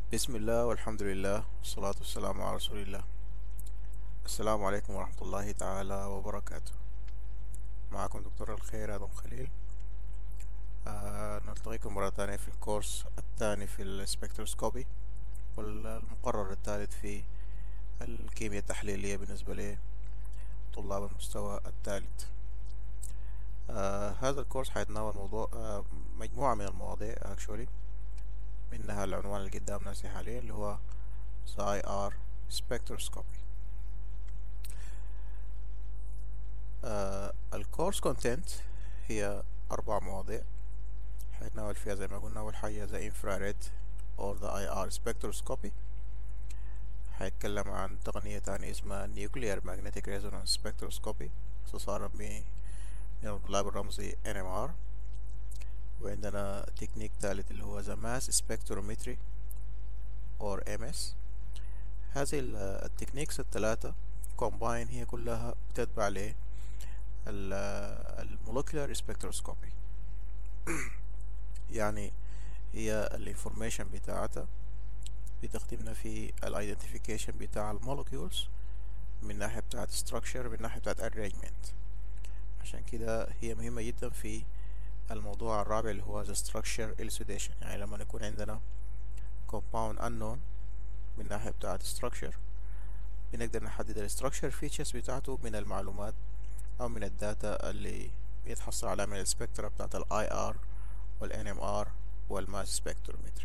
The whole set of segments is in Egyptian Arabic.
بسم الله والحمد لله والصلاة والسلام على رسول الله السلام عليكم ورحمة الله تعالى وبركاته معكم دكتور الخير آدم خليل آه نلتقيكم مرة ثانية في الكورس الثاني في السبكتروسكوبي والمقرر الثالث في الكيمياء التحليلية بالنسبة لطلاب المستوى الثالث آه هذا الكورس حيتناول موضوع آه مجموعة من المواضيع actually منها العنوان اللي قدام ناسي حاليا اللي هو ساي ار سبكتروسكوبي الكورس كونتنت هي أربع مواضيع حيتناول فيها زي ما قلنا أول حاجة the infrared or the IR spectroscopy حيتكلم عن تقنية تانية اسمها nuclear magnetic resonance spectroscopy اختصارا من الغلاف الرمزي NMR وعندنا تكنيك ثالث اللي هو the mass spectrometry or MS هذه التكنيكس الثلاثة combine هي كلها بتتبع ل المولكيولار سبكتروسكوبي يعني هي الانفورميشن بتاعتها بتخدمنا في الايدنتيفيكيشن بتاع المولكيولز من ناحية بتاعت structure من ناحية بتاعت arrangement عشان كده هي مهمة جدا في الموضوع الرابع اللي هو the structure elucidation يعني لما يكون عندنا compound unknown من ناحية بتاعة structure بنقدر نحدد ال structure features بتاعته من المعلومات أو من الداتا اللي بيتحصل عليها من السبكترا بتاعة ال IR وال NMR والماس سبكترومتري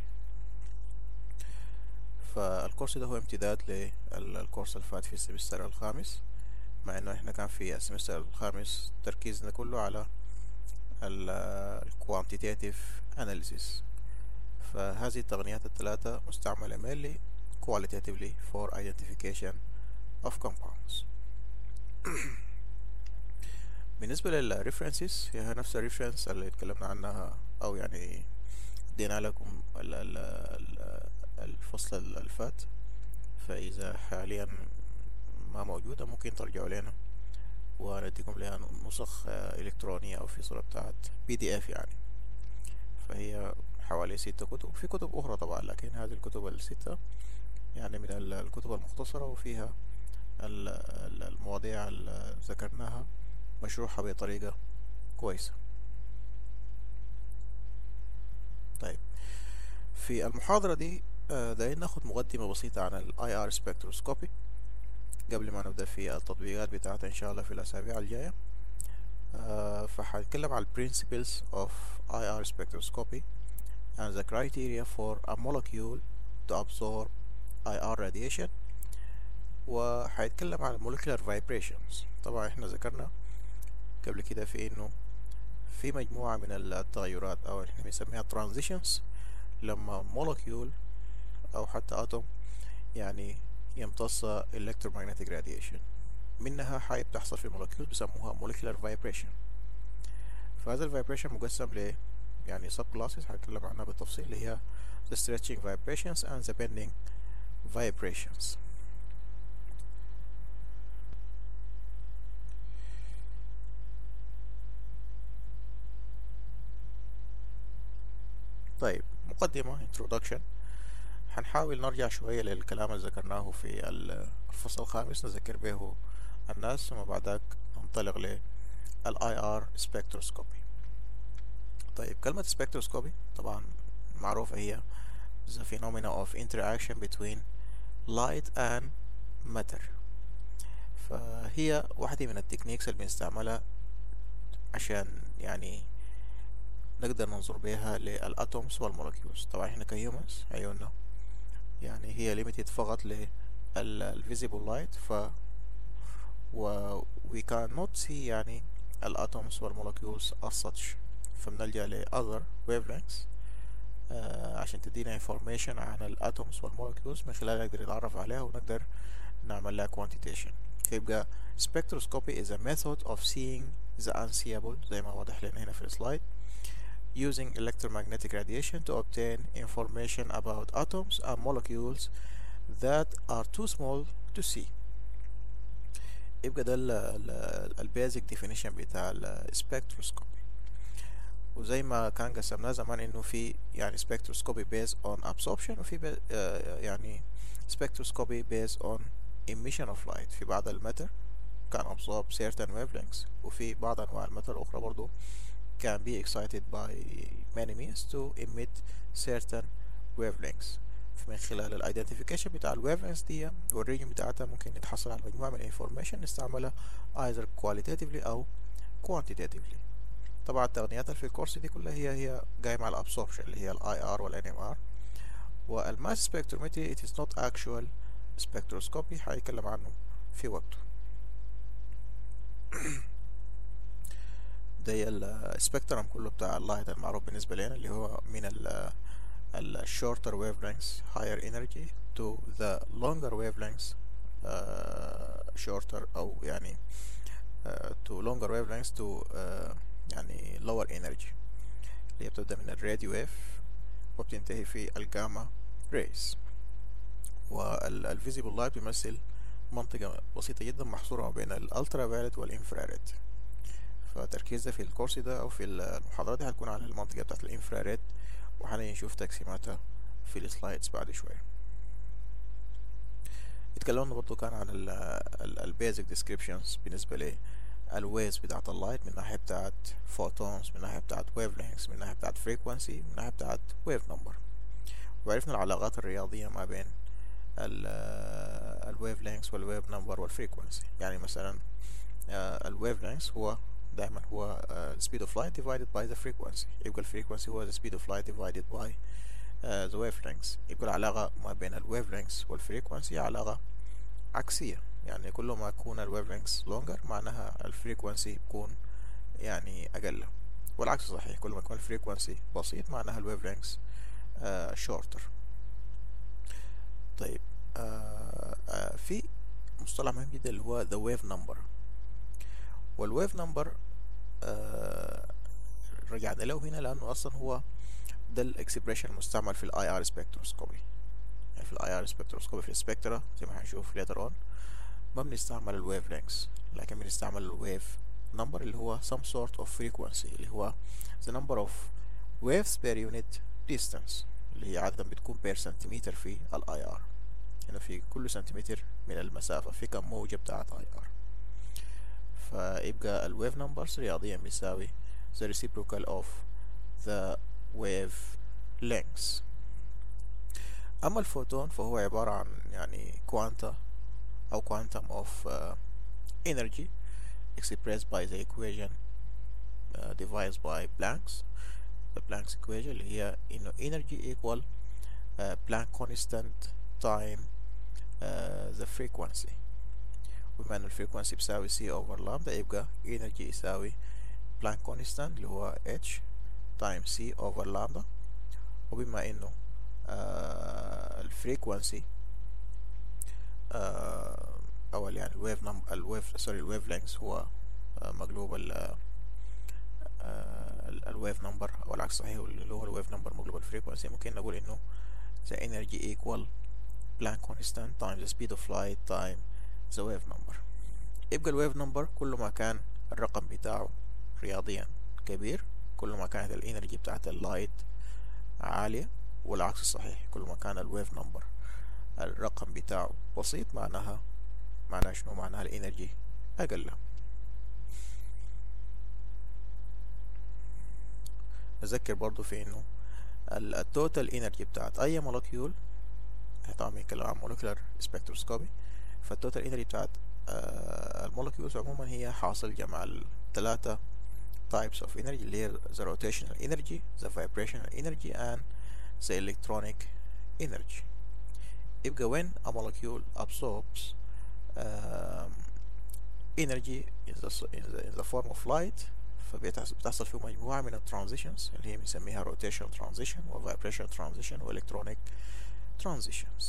فالكورس ده هو امتداد للكورس اللي فات في السمستر الخامس مع انه احنا كان في السمستر الخامس تركيزنا كله على ال quantitative analysis فهذه التقنيات الثلاثة مستعملة mainly qualitatively for identification of compounds بالنسبة للريفرنسز هي نفس الريفرنس اللي اتكلمنا عنها أو يعني ادينا لكم ال ال ال الفصل اللي فات فإذا حاليا ما موجودة ممكن ترجعوا لنا ونديكم لها نسخ إلكترونية أو في صورة بتاعت بي دي إف يعني فهي حوالي ستة كتب في كتب أخرى طبعا لكن هذه الكتب الستة يعني من الكتب المختصرة وفيها المواضيع اللي ذكرناها مشروحة بطريقة كويسة طيب في المحاضرة دي دايما ناخد مقدمة بسيطة عن ال IR spectroscopy قبل ما نبدأ في التطبيقات بتاعتها إن شاء الله في الأسابيع الجاية uh, فحنتكلم على principles of IR spectroscopy and the criteria for a molecule to absorb IR radiation وحيتكلم عن molecular vibrations طبعا احنا ذكرنا قبل كده في انه في مجموعة من التغيرات او احنا بنسميها transitions لما molecule او حتى atom يعني يمتص electromagnetic radiation منها حاجة بتحصل في المولكيول بيسموها molecular vibration فهذا الفايبريشن مقسم ل يعني sub classes هنتكلم عنها بالتفصيل اللي هي the stretching vibrations and the bending vibrations طيب مقدمة introduction هنحاول نرجع شوية للكلام اللي ذكرناه في الفصل الخامس نذكر به الناس ثم بعدك ننطلق لل IR spectroscopy طيب كلمة spectroscopy طبعا معروفة هي the phenomena of interaction between light and matter فهي واحدة من التكنيكس اللي بنستعملها عشان يعني نقدر ننظر بها للاتومز والمولكيولز طبعا احنا كهيومنز عيوننا يعني هي limited فقط لل visible light ف و we cannot see يعني الاتومز والمولكيولز as such فبنلجأ ل other wavelengths آه عشان تدينا information عن الاتومز والمولكيولز من خلالها نقدر نتعرف عليها ونقدر نعمل لها quantitation فيبقى spectroscopy is a method of seeing the unseeable زي ما واضح لنا هنا في السلايد using electromagnetic radiation to obtain information about atoms and molecules that are too small to see يبقى ده البيزك definition بتاع السبكتروسكوبي وزي ما كان قسمناه زمان انه في يعني spectroscopy based on absorption وفي بي آه يعني spectroscopy based on emission of light في بعض المتر كان absorb certain wavelengths وفي بعض انواع المتر الاخرى برضو can be excited by many means to emit certain wavelengths من خلال الايدنتيفيكيشن بتاع الويفلنس دي والريجن بتاعتها ممكن نتحصل على مجموعة من الانفورميشن نستعملها either qualitatively او quantitatively طبعا التقنيات اللي في الكورس دي كلها هي هي جاية مع الابسوربشن اللي هي الاي ار والان ام ار والماس سبكترومتري it is not actual spectroscopy هيتكلم عنه في وقته ده السبكترم كله بتاع اللايت المعروف بالنسبة لنا اللي هو من ال ال shorter wavelengths higher energy to the longer wavelengths uh, shorter أو يعني uh, to longer wavelengths to uh, يعني lower energy اللي هي بتبدأ من الراديو ويف وبتنتهي في الجاما ريز والفيزيبل لايت بيمثل منطقة بسيطة جدا محصورة ما بين الالترا فايولت والانفراريد فتركيزنا في الكورس ده او في المحاضرة دي هتكون على المنطقة بتاعت الانفراريد وهنشوف تقسيماتها في السلايدز بعد شوية اتكلمنا برضو كان عن البيزك ديسكريبشنز بالنسبة لي الويز بتاعت اللايت من ناحية بتاعت فوتونز من ناحية بتاعت ويف لينكس من ناحية بتاعت فريكوانسي من ناحية بتاعت ويف نمبر وعرفنا العلاقات الرياضية ما بين الويف لينكس والويف نمبر والفريكوانسي يعني مثلا الويف لينكس هو دائما هو uh, speed of light divided by the frequency يبقى الفريكونسي هو the speed of light divided by uh, the wavelengths يبقى العلاقة ما بين الويفلينكس والفريكونسي علاقة عكسية يعني كل ما يكون الويفلينكس longer معناها الفريكونسي بيكون يعني أقل والعكس صحيح كل ما يكون الفريكونسي بسيط معناها الويفلينكس uh, shorter طيب uh, uh, في مصطلح مهم جدا اللي هو the wave number والويف نمبر آه رجعنا له هنا لانه اصلا هو ده الاكسبريشن المستعمل في الاي ار سبكتروسكوبي يعني في الاي ار سبكتروسكوبي في السبكترا زي ما هنشوف ليتر اون ما بنستعمل الويف لينكس لكن بنستعمل الويف نمبر اللي هو some sort of frequency اللي هو the number of waves per unit distance اللي هي عادة بتكون بير سنتيمتر في الاي ار هنا في كل سنتيمتر من المسافة في كم موجة بتاعت اي ار فيبقى الويف نمبرز رياضيا بيساوي the reciprocal of the wave lengths أما الفوتون فهو عبارة عن يعني كوانتا أو quantum of uh, energy expressed by the equation uh, divided by Planck's the Planck's equation اللي هي إنه energy equal uh, Planck constant time uh, the frequency بما ان الفريكونسي بيساوي سي اوفر لامدا يبقى energy يساوي بلانك كونستانت اللي هو اتش تايم سي اوفر لامدا وبما انه آه الفريكونسي آه او يعني الويف نم الويف سوري الويف لينكس هو آه مقلوب ال آه الويف نمبر او العكس صحيح اللي هو الويف نمبر مقلوب الفريكونسي ممكن نقول انه the energy equal Planck constant times the speed of light time the wave number يبقى الويف نمبر كل ما كان الرقم بتاعه رياضيا كبير كل ما كانت الانرجي بتاعت اللايت عالية والعكس صحيح كل ما كان الويف نمبر الرقم بتاعه بسيط معناها معناها شنو معناها الانرجي اقل نذكر برضو في انه التوتال انرجي بتاعت اي مولكيول طبعا بنتكلم عن مولكيولار سبكتروسكوبي فالتوتال انرجي بتاعت آه المولكيولز عموما هي حاصل جمع الثلاثة types of energy اللي هي the rotational energy the vibrational energy and the electronic energy يبقى when a molecule absorbs um, energy in the, in the, in the form of light فبتحصل فيه مجموعة من الترانزيشنز اللي هي بنسميها rotational transition و vibrational transition و electronic transitions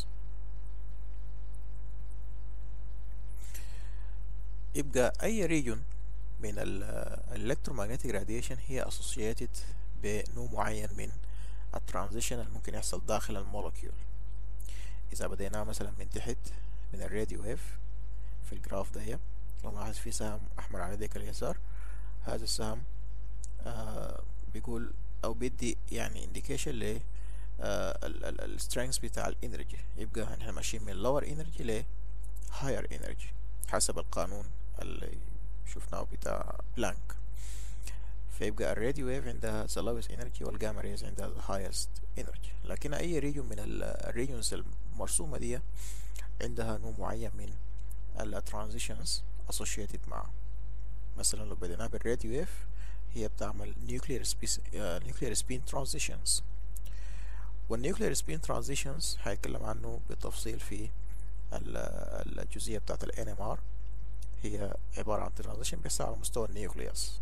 يبقى أي ريجون من الالكترومagnetic radiation هي associated بنوع معين من الترانزيشن اللي ممكن يحصل داخل المولكيول إذا بدينا مثلا من تحت من الراديو ويف في الجراف ده لو لاحظ في سهم أحمر على ذيك اليسار هذا السهم آه بيقول او بيدي يعني indication ل السترينث بتاع الانرجي يبقى احنا ماشيين من lower energy ل higher energy حسب القانون اللي شفناه بتاع بلانك فيبقى الراديو ويف عندها the lowest energy والجاما ريز عندها the highest energy لكن اي ريجون من الريجونز المرسومة دي عندها نوع معين من الترانزيشنز associated معه مثلا لو بدينا بالراديو ويف هي بتعمل nuclear, space, uh, nuclear spin transitions والنيوكلير سبين ترانزيشنز هيتكلم عنه بالتفصيل في الجزئية بتاعت ال NMR هي عبارة عن ترانزيشن بيحصل على مستوى النيوكليوس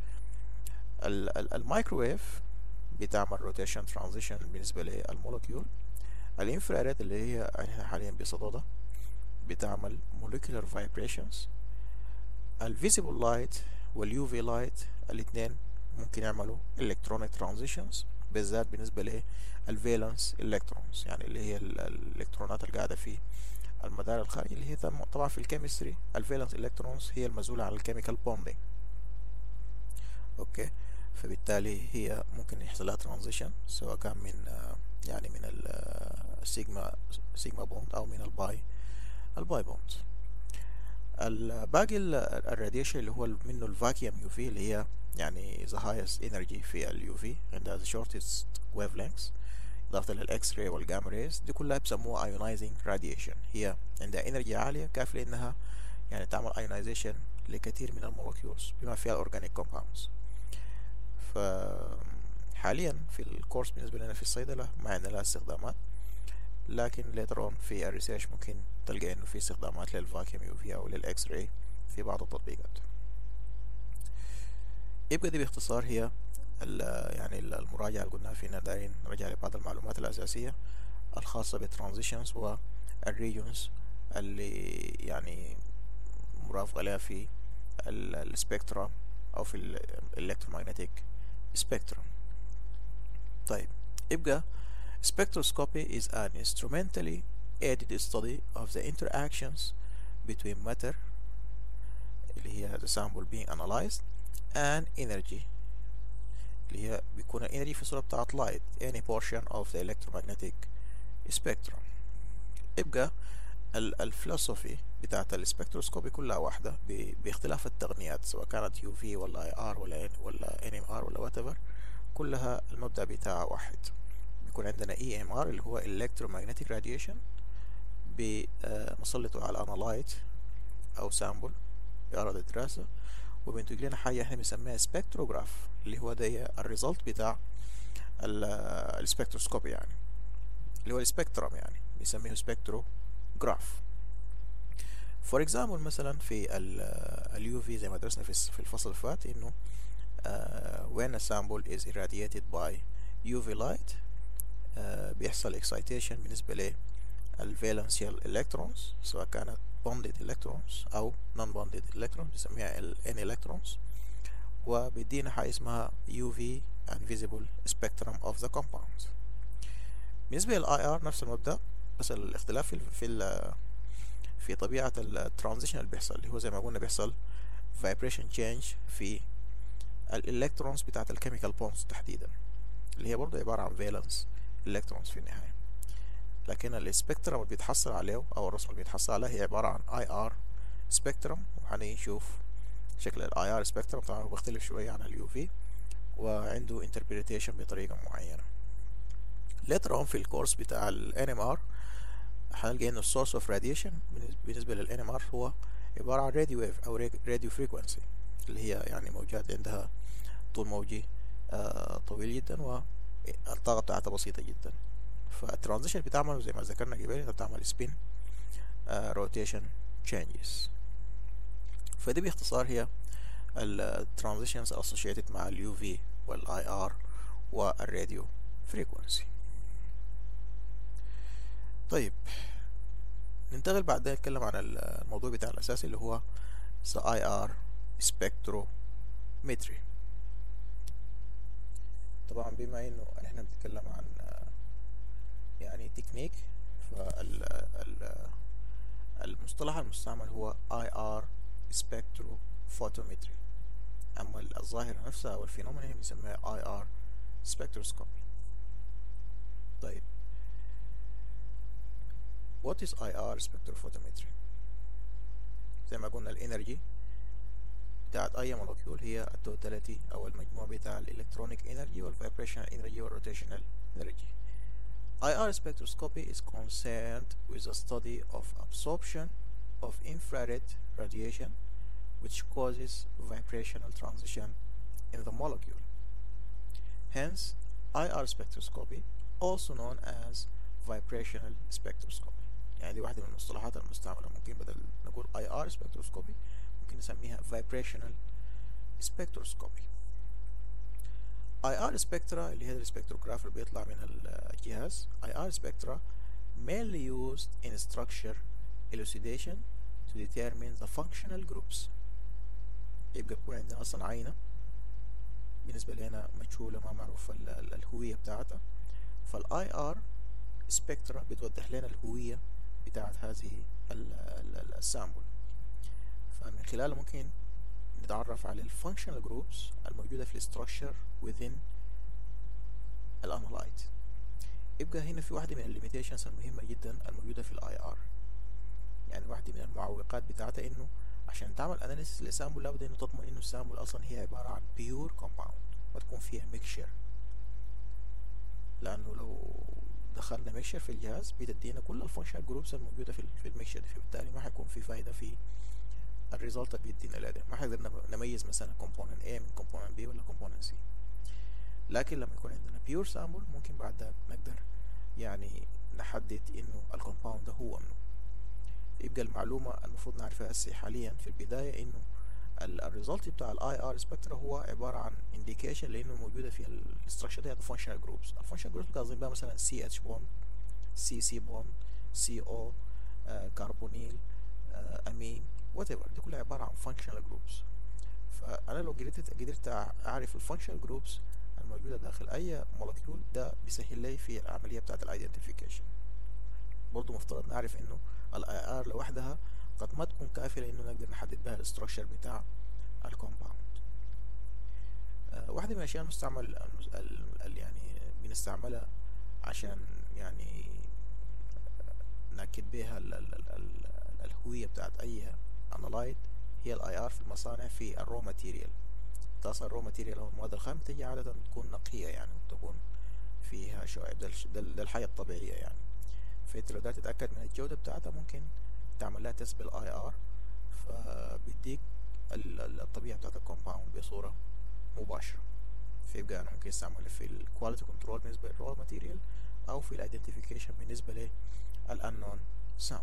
الميكروويف بتعمل روتيشن ترانزيشن بالنسبة للمولكيول الانفراريد اللي هي احنا حاليا بصددها بتعمل molecular vibrations الفيزيبل لايت واليو في لايت الاثنين ممكن يعملوا electronic transitions بالذات بالنسبة للفالنس الكترونز يعني اللي هي الالكترونات اللي قاعدة في المدار الخارجي اللي هي طبعا في الكيمستري الفالنس الكترونز هي المسؤولة عن الكيميكال بوندينج اوكي فبالتالي هي ممكن يحصل لها ترانزيشن سواء كان من يعني من السيجما سيجما بوند او من الباي الباي بوند الباقي الراديشن اللي هو منه الفاكيوم يو في اللي هي يعني the highest energy في اليو في عندها the shortest wavelengths إضافة للإكس راي والجاما ريز دي كلها بسموها ionizing radiation هي عندها انرجي عالية كافية إنها يعني تعمل ionization لكثير من المولكيولز بما فيها الأورجانيك كومباوندز فحاليا في الكورس بالنسبة لنا في الصيدلة ما عندنا لها استخدامات لكن later on في الريسيرش ممكن تلقى انه في استخدامات للفاكيوم يو في او للاكس راي في بعض التطبيقات يبقى دي باختصار هي يعني المراجعة اللي قلناها فينا دايرين نرجع لبعض المعلومات الأساسية الخاصة بالترانزيشنز والريجونز اللي يعني مرافقة لها في السبيكترا أو في الإلكترومagnetic سبيكترم طيب يبقى Spectroscopy is an instrumentally aided study of the interactions between matter اللي هي the sample being analyzed and energy اللي هي بيكون energy في صورة بتاعت light any portion of the electromagnetic spectrum يبقى الفلسفي بتاعت السبكتروسكوبي كلها واحدة باختلاف التقنيات سواء كانت يو في ولا اي ار ولا ولا ان ام ار ولا وات كلها المبدأ بتاعها واحد بيكون عندنا اي ام ار اللي هو electromagnetic radiation بنسلطه على انالايت او سامبل بأغراض الدراسة وبينتج لنا حاجة احنا بنسميها سبكتروجراف اللي هو ده الريزلت بتاع السبكتروسكوبي يعني اللي هو السبكترم يعني بنسميه سبكتروجراف فور اكزامبل مثلا في اليو في زي ما درسنا في الفصل اللي فات انه uh, when a sample is irradiated by UV light uh, بيحصل excitation بالنسبة للفالنسيال electrons سواء كانت bonded electrons أو non bonded electrons بنسميها ال N electrons وبيدينا حاجة اسمها UV and visible spectrum of the compounds بالنسبة لل IR نفس المبدأ بس الاختلاف في في في طبيعة الترانزيشن اللي بيحصل اللي هو زي ما قلنا بيحصل vibration change في الالكترونز بتاعت الكيميكال بونز تحديدا اللي هي برضه عبارة عن فالنس الكترونز في النهاية لكن السبكترم اللي بيتحصل عليه او الرسم اللي بيتحصل عليه هي عبارة عن اي ار سبكترم وهنشوف شكل الاي ار سبكترم طبعا بيختلف شوية عن اليو في وعنده انتربريتيشن بطريقة معينة later on في الكورس بتاع ال NMR هنلقى انه السورس اوف راديشن بالنسبة لل NMR هو عبارة عن راديو ويف او راديو فريكونسي اللي هي يعني موجات عندها طول موجي آه طويل جدا والطاقة بتاعتها بسيطة جدا فالترانزيشن بتعمل زي ما ذكرنا قبل انت بتعمل سبين روتيشن تشينجز فدي باختصار هي الترانزيشنز associated مع اليو في والاي ار والراديو فريكونسي طيب ننتقل بعدين نتكلم عن الموضوع بتاعنا الأساسي اللي هو the IR spectrometry طبعا بما انه احنا بنتكلم عن يعني تكنيك فالمصطلح المستعمل هو IR spectrophotometry أما الظاهرة نفسها أو الفينومينا بنسميها IR spectroscopy طيب what is IR spectrophotometry زي ما قلنا الانرجي بتاعت اي مولكيول هي التوتاليتي او المجموع بتاع الالكترونيك انرجي والفيبريشنال انرجي والروتيشنال انرجي IR spectroscopy is concerned with the study of absorption of infrared radiation which causes vibrational transition in the molecule. Hence, IR spectroscopy, also known as vibrational spectroscopy. يعني دي واحدة من المصطلحات المستعملة ممكن بدل نقول IR spectroscopy ممكن نسميها vibrational spectroscopy. IR spectra اللي هي السبكتروجراف اللي بيطلع من الجهاز IR spectra mainly used in structure elucidation to determine the functional groups يبقى يكون عندنا أصلا عينة بالنسبة لنا مجهولة ما معروف الهوية بتاعتها فالاي ار سبكترا بتوضح لنا الهوية بتاعت هذه السامبل فمن خلاله ممكن نتعرف على الفانكشنال جروبس الموجودة في الاستراكشر within الانالايت يبقى هنا في واحدة من الليميتيشنز المهمة جدا الموجودة في الاي ار يعني واحدة من المعوقات بتاعتها انه عشان تعمل اناليسيس لسامبل لابد انه تضمن انه السامبل اصلا هي عبارة عن بيور كومباوند ما تكون فيها ميكشر لانه لو دخلنا ميكشر في الجهاز بتدينا كل الفانكشنال جروبس الموجودة في في الميكشر دي فبالتالي ما حيكون في فايدة في الريزلت اللي بيدينا الاداء ما حنقدر نميز مثلا كومبوننت A من كومبوننت B ولا كومبوننت C لكن لما يكون عندنا بيور سامبل ممكن بعد ذلك نقدر يعني نحدد انه الكومباوند ده هو منه يبقى المعلومة المفروض نعرفها هسه حاليا في البداية انه الريزلت بتاع الاي ار سبكترا هو عبارة عن انديكيشن لانه موجودة في الستراكشر ده الفانكشنال جروبس الفانكشنال جروبس قاصدين بها مثلا سي اتش بوند سي سي بوند سي او كربونيل امين وات ايفر دي كلها عبارة عن فانكشنال جروبس فانا لو قدرت قدرت اعرف الفانكشنال جروبس الموجودة داخل اي مولكيول ده بيسهل لي في العملية بتاعت الايدنتيفيكيشن برضه مفترض نعرف انه الاي ار لوحدها قد ما تكون كافية لانه نقدر نحدد بها الاستراكشر بتاع الكومباوند أه واحدة من الاشياء المستعمل يعني بنستعملها عشان يعني نأكد بها ال ال ال الهوية بتاعت اي انالايت هي الاي ار في المصانع في الرو ماتيريال اصلا الرو ماتيريال او المواد الخام بتجي عادة تكون نقية يعني وتكون فيها شوائب ده, ده الحياة الطبيعية يعني فانت لو تتأكد من الجودة بتاعتها ممكن تعمل لها تيست بالاي ار فبيديك الطبيعة بتاعت الكومباوند بصورة مباشرة فيبقى انا ممكن استعمله في الكواليتي كنترول بالنسبة للرو ماتيريال او في الايدنتيفيكيشن بالنسبة للانون سامبل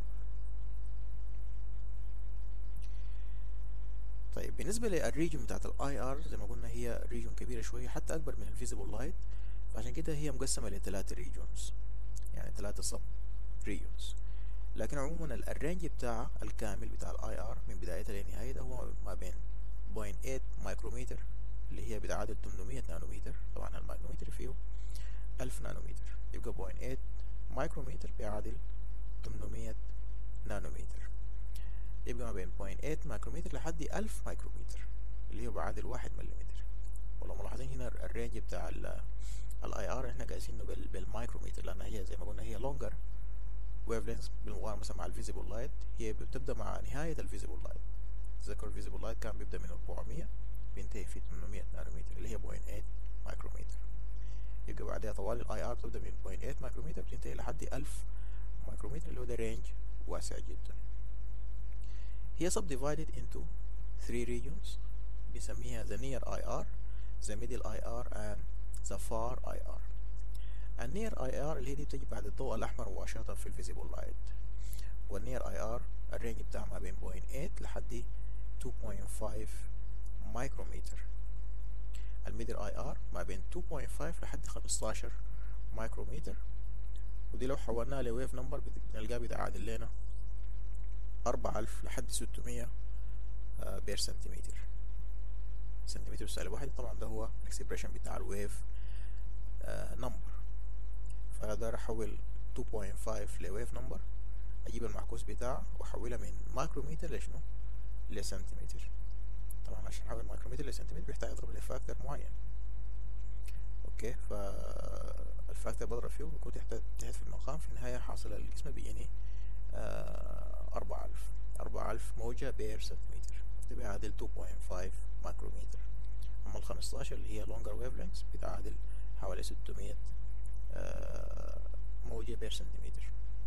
طيب بالنسبة للريجون بتاعت الاي ار زي ما قلنا هي ريجون كبيرة شوية حتى اكبر من الفيزيبل لايت فعشان كده هي مقسمة لثلاثة ريجونز يعني ثلاثة سب ريجونز لكن عموما الرينج بتاعها الكامل بتاع الاي ار من بدايتها لنهايتها هو ما بين 0.8 مايكرومتر اللي هي بتعادل 800 نانومتر طبعا المايكرومتر فيه 1000 نانومتر يبقى 0.8 مايكرومتر بيعادل 800 نانومتر يبقى ما بين 0.8 مايكرومتر لحد 1000 مايكرومتر اللي هو بعادل 1 مليمتر والله ملاحظين هنا الرينج بتاع الاي ار احنا قايسينه بالمايكرومتر لان هي زي ما قلنا هي لونجر ويف لينث بالمقارنه مثلا مع الفيزيبل لايت هي بتبدا مع نهايه الفيزيبل لايت تذكر الفيزيبل لايت كان بيبدا من 400 بينتهي في 800 نانومتر اللي هي 0.8 مايكرومتر يبقى بعدها طوال الاي ار بتبدا من 0.8 مايكرومتر بتنتهي لحد 1000 مايكرومتر اللي هو ده رينج واسع جدا هي subdivided into three regions بنسميها the near IR the middle IR and the far IR النير اي ار اللي هي دي بتجي بعد الضوء الاحمر مباشرة في الفيزيبل لايت والنير اي ار الرينج بتاعها ما بين 0.8 لحد 2.5 مايكرومتر الميدل اي ار ما بين 2.5 لحد 15 مايكرومتر ودي لو حولناها لويف نمبر بنلقاها بتعادل لنا 4000 لحد 600 بير سنتيمتر سنتيمتر سالب واحد طبعا ده هو الاكسبريشن بتاع الويف نمبر فاقدر احول 2.5 لويف نمبر اجيب المعكوس بتاعه واحولها من مايكرومتر لشنو لسنتيمتر طبعا عشان احول مايكرومتر لسنتيمتر بيحتاج اضرب لي فاكتور معين اوكي فالفاكتور بضرب فيه بيكون تحت تحت في المقام في النهاية حاصل القسمة بيجيني أربعة ألف أربعة ألف موجة بير سنتيمتر بيعادل 2.5 مايكرومتر أما الخمستاشر اللي هي longer wavelengths بتعادل حوالي 600 موجة بير سنتيمتر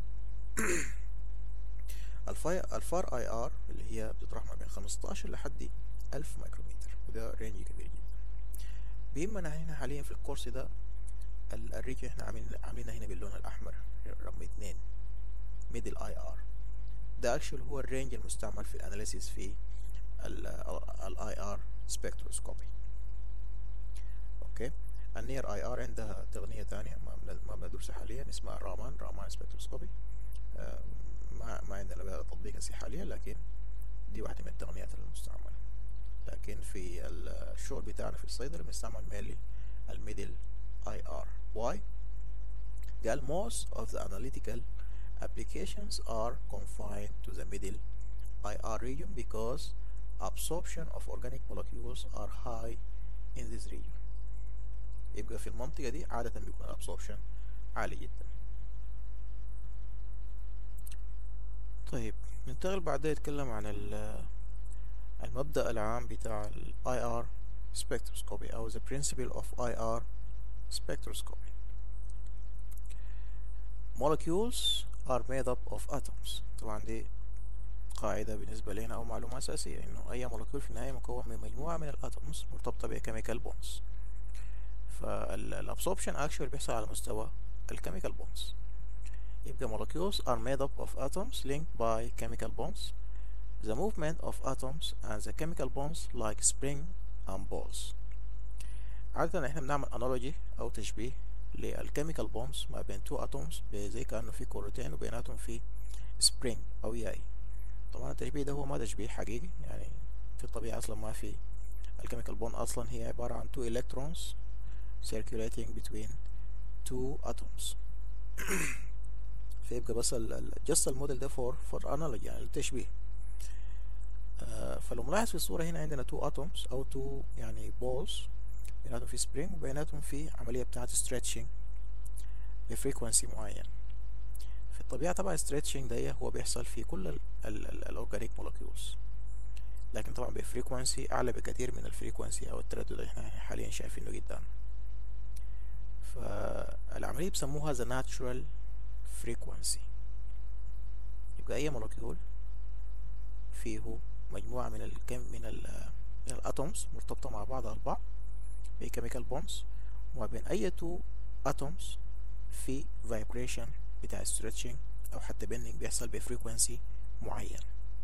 الفار اي ار اللي هي بتطرح ما بين 15 لحد 1000 مايكرومتر وده رينج كبير جدا بيهمنا هنا حاليا في الكورس ده الرينج احنا عاملين عاملينها هنا باللون الاحمر رقم اتنين ميدل اي ار ده اكشن هو الرينج المستعمل في الاناليسيس في الاي ار سبكتروسكوبي اوكي النير اي ار عندها تقنيه ثانيه ما بندرسها حاليا اسمها رامان رامان سبكتروسكوبي ما ما عندنا بها تطبيق هسه حاليا لكن دي واحده من التقنيات المستعمله لكن في الشغل بتاعنا في الصيدله بنستعمل مينلي الميدل اي ار واي قال most of the analytical applications are confined to the middle IR region because absorption of organic molecules are high in this region يبقى في المنطقة دي عادة بيكون absorption عالي جدا طيب ننتقل بعدين نتكلم عن المبدأ العام بتاع ال IR spectroscopy أو the principle of IR spectroscopy molecules are made up of atoms طبعا دي قاعدة بالنسبة لنا أو معلومة أساسية إنه أي مولكيول في النهاية مكون من مجموعة من الأتومز مرتبطة بكيميكال بونز فالابسوربشن اكشوال بيحصل على مستوى الكيميكال بونز يبقى molecules are made up of atoms linked by chemical bonds the movement of atoms and the chemical bonds like spring and balls عادة احنا بنعمل analogy أو تشبيه للكيميكال بونز ما بين تو اتومز زي كأنه في كورتين وبيناتهم في spring أو ياي طبعا التشبيه ده هو ما تشبيه حقيقي يعني في الطبيعة أصلا ما في الكيميكال بوند أصلا هي عبارة عن two electrons circulating between two atoms فيبقى بس ال just الموديل ده for for analogy يعني التشبيه آه فلو ملاحظ في الصورة هنا عندنا two atoms أو two يعني balls بيناتهم في spring وبيناتهم في عملية بتاعت stretching بفريكونسي معين في الطبيعة طبعا stretching ده هو بيحصل في كل الأورجانيك molecules لكن طبعا بفريكونسي أعلى بكثير من الفريكونسي أو التردد اللي احنا حاليا شايفينه قدام فالعملية بسموها the natural frequency يبقى أي مولكيول فيه مجموعة من الكم من ال من الاتومز مرتبطة مع بعضها البعض بكيميكال بونز وما بين أي تو اتومز في vibration بتاع stretching أو حتى bending بيحصل بفريكونسي معين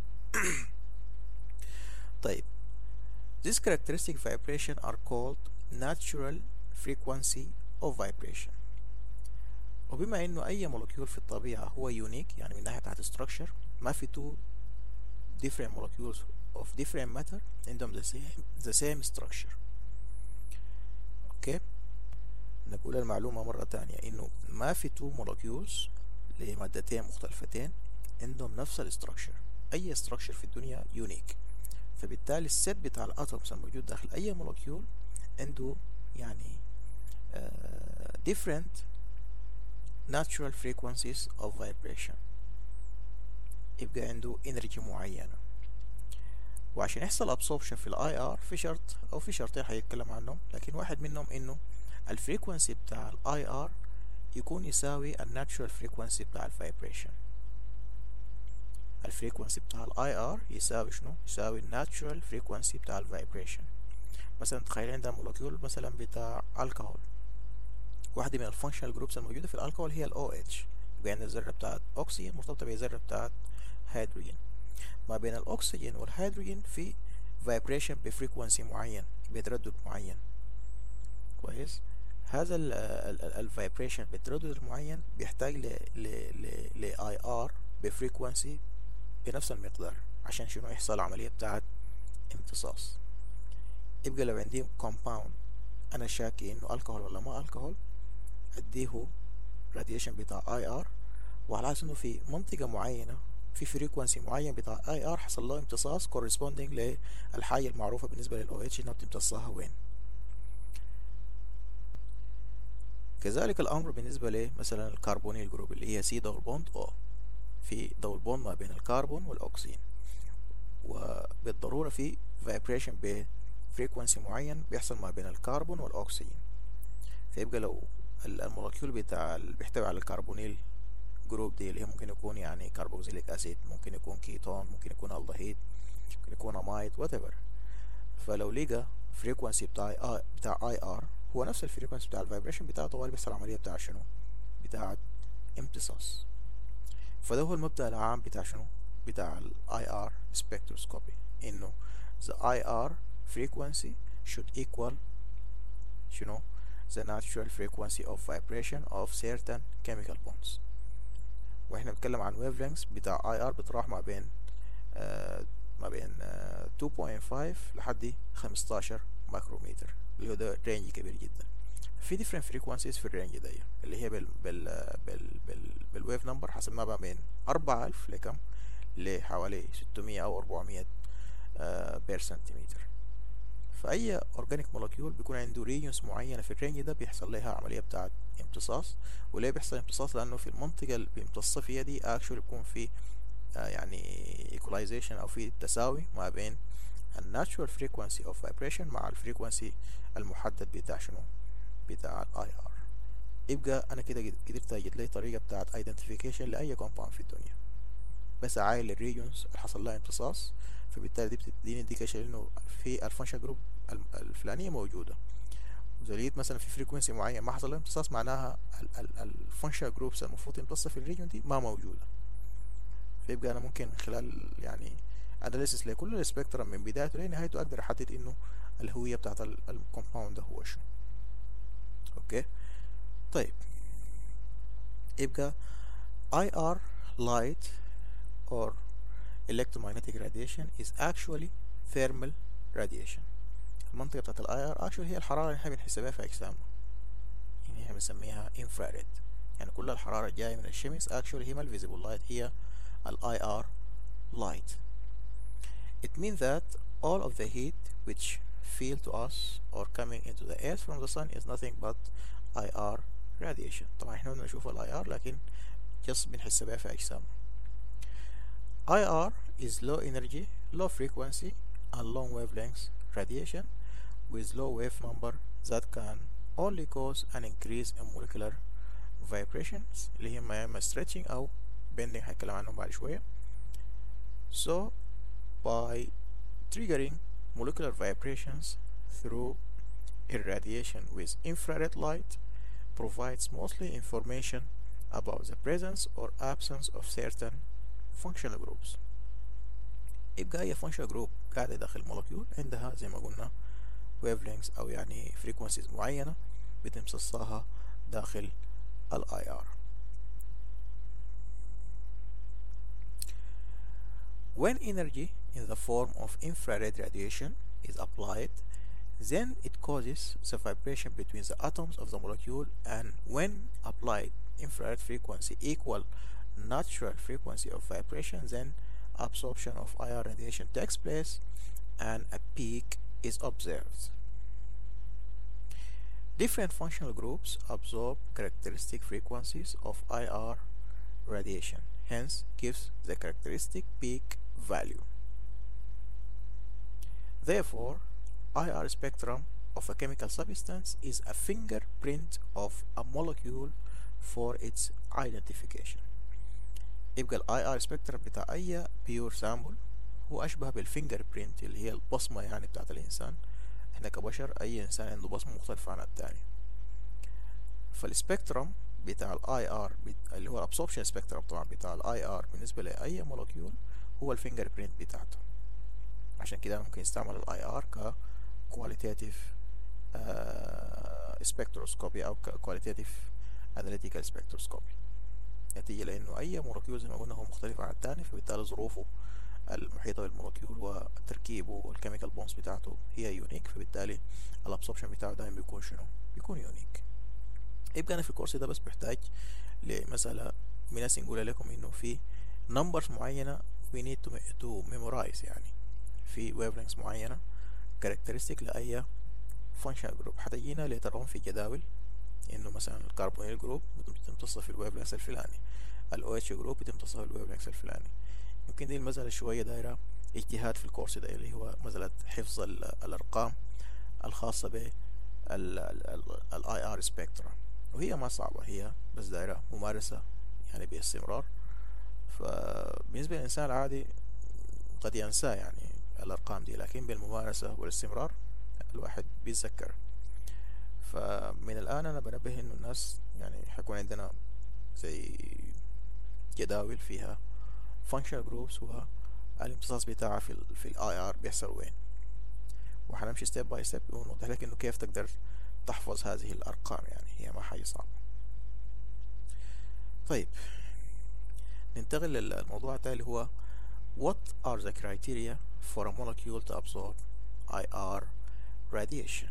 طيب These characteristic vibration are called natural frequency of vibration وبما انه اي مولكيول في الطبيعة هو يونيك يعني من ناحية بتاعت structure ما في two different molecules of different matter عندهم the same, the same structure اوكي نقول المعلومة مرة تانية انه ما في two molecules لمادتين مختلفتين عندهم نفس الستراكشر اي structure في الدنيا يونيك فبالتالي السيت بتاع الاتومز الموجود داخل اي مولكيول عنده يعني uh, different natural frequencies of vibration يبقى عنده energy معينة وعشان يحصل absorption في الاي ار في شرط او في شرطين هيتكلم عنهم لكن واحد منهم انه الفريكونسي بتاع الاي ار يكون يساوي الناتشورال فريكونسي بتاع الفايبريشن الفريكونسي بتاع الاي ار يساوي شنو يساوي الناتشورال فريكونسي بتاع الفايبريشن مثلا تخيل عندنا مولكيول مثلا بتاع الكحول واحدة من الفانكشنال جروبس الموجودة في الالكحول هي الاو اتش يبقى عندنا الذرة بتاعت اكسجين مرتبطة بالذرة بتاعت هيدروجين ما بين الاكسجين والهيدروجين في فايبريشن بفريكونسي معين بتردد معين كويس هذا الفايبريشن بتردد المعين بيحتاج ل ل ل ل اي ار بفريكونسي بنفس المقدار عشان شنو يحصل عملية بتاعت امتصاص يبقى لو عندي كومباوند انا شاكي انه الكحول ولا ما الكحول اديه راديشن بتاع اي ار وعلى اساس انه في منطقة معينة في فريكونسي معين بتاع اي ار حصل له امتصاص corresponding للحاجة المعروفة بالنسبة لل OH انها بتمتصها وين كذلك الأمر بالنسبة لمثلا الكربونيل جروب اللي هي سي دبل بوند او في دبل بوند ما بين الكربون والأكسجين وبالضرورة في فايبريشن بفريكونسي معين بيحصل ما بين الكربون والأكسجين فيبقى لو المولكيول بتاع اللي بيحتوي على الكربونيل جروب دي اللي هي ممكن يكون يعني كربوكسيليك اسيد ممكن يكون كيتون ممكن يكون الدهيد ممكن يكون امايد وات ايفر فلو لقى فريكونسي بتاع آي بتاع اي ار هو نفس الفريكونسي بتاع الفايبريشن بتاعه طوال بيحصل عمليه بتاع شنو بتاعه امتصاص فده هو المبدأ العام بتاع شنو بتاع الاي ار spectroscopy انه the IR frequency should equal شنو the natural frequency of vibration of certain chemical bonds واحنا بنتكلم عن wavelengths بتاع IR بتراح ما بين آه ما بين آه 2.5 لحد 15 مايكرومتر اللي هو ده رينج كبير جدا في different frequencies في الرينج ده اللي هي بال بال بال بال بالويف نمبر حسبناها ما بين 4000 لكم لحوالي 600 او 400 آه بير سنتيمتر فأي أورجانيك مولكيول بيكون عنده ريجنز معينة في الرينج ده بيحصل لها عملية بتاعة امتصاص وليه بيحصل امتصاص لأنه في المنطقة اللي بيمتص فيها دي اكشولي بيكون في آه يعني equalization أو في تساوي ما بين الناتشورال فريكوانسي اوف فايبريشن مع الفريكوانسي المحدد بتاع شنو بتاع الاي ار يبقى انا كده قدرت اجد لي طريقه بتاعت ايدنتيفيكيشن لاي كومباوند في الدنيا بس عايل الريجونز اللي حصل لها امتصاص فبالتالي دي بتديني انديكيشن انه في الفانكشن جروب الفلانيه موجوده وزي لقيت مثلا في فريكونسي معين ما حصل لها امتصاص معناها الفانكشن جروبس المفروض تمتص في الريجون دي ما موجوده فيبقى انا ممكن خلال يعني اناليسيس لكل السبيكترم من بدايته لنهايته اقدر احدد انه الهويه بتاعت الكومباوند ده هو شنو اوكي طيب يبقى IR light or electromagnetic radiation is actually thermal radiation المنطقة بتاعت الاي ار actually هي الحرارة اللي احنا بنحسبها في أجسامنا يعني احنا بنسميها infrared يعني كل الحرارة الجاية من الشمس actually هي ما visible light هي الاي ار light It means that all of the heat which feel to us or coming into the earth from the sun is nothing but IR radiation طبعا احنا بنشوف ال IR لكن just بنحسبها في أجسامنا IR is low energy, low frequency and long wavelength radiation with low wave number that can only cause an increase in molecular vibrations اللي هي ما اما stretching أو bending هنتكلم عنهم بعد شوية so by triggering molecular vibrations through irradiation with infrared light provides mostly information about the presence or absence of certain functional groups يبقى هي functional group قاعدة داخل المولكيول عندها زي ما قلنا wavelengths أو يعني frequencies معينة بتمتصها داخل ال IR When energy in the form of infrared radiation is applied, then it causes the vibration between the atoms of the molecule and when applied infrared frequency equal natural frequency of vibration then absorption of IR radiation takes place and a peak is observed. Different functional groups absorb characteristic frequencies of IR radiation, hence gives the characteristic peak value. Therefore, IR spectrum of a chemical substance is a fingerprint of a molecule for its identification. يبقى الاي ار سبيكترم بتاع اي بيور سامبل هو اشبه بالفينجر برينت اللي هي البصمه يعني بتاعت الانسان احنا كبشر اي انسان عنده بصمه مختلفه عن التاني فالسبيكترم بتاع الاي ار اللي هو الابسوربشن سبيكترم طبعا بتاع الاي ار بالنسبه لاي مولكيول هو الفينجر برينت بتاعته عشان كده ممكن يستعمل الاي ار ك كواليتيف سبكتروسكوبي او كواليتيف اناليتيكال سبكتروسكوبي نتيجة لأنه أي مولكيول زي ما قلنا هو مختلف عن التاني فبالتالي ظروفه المحيطة بالمولكيول وتركيبه والكيميكال بونز بتاعته هي يونيك فبالتالي الابسوربشن بتاعه دايما بيكون شنو؟ بيكون يونيك يبقى أنا في الكورس ده بس بحتاج لمسألة من نقول لكم إنه في numbers معينة we need to, to memorize يعني في wavelengths معينة characteristic لأي functional group حتجينا later on في جداول انه مثلا الكربونيل جروب بتمتص في الويف لينكس الفلاني ال OH جروب بتمتص في الويف لينكس الفلاني يمكن دي المسألة شوية دايرة اجتهاد في الكورس ده اللي هو مسألة حفظ الأرقام الخاصة ب ال IR spectrum وهي ما صعبة هي بس دايرة ممارسة يعني باستمرار فبالنسبة للإنسان العادي قد ينسى يعني الأرقام دي لكن بالممارسة والاستمرار الواحد بيتذكر فمن الآن أنا بنبه إنه الناس يعني حيكون عندنا زي جداول فيها functional groups والامتصاص بتاعها في ال في الاي ار بيحصل وين وحنمشي ستيب باي ستيب ونوضح لك انه كيف تقدر تحفظ هذه الارقام يعني هي ما حاجة صعبة طيب ننتقل للموضوع التالي هو what are the criteria for a molecule to absorb IR radiation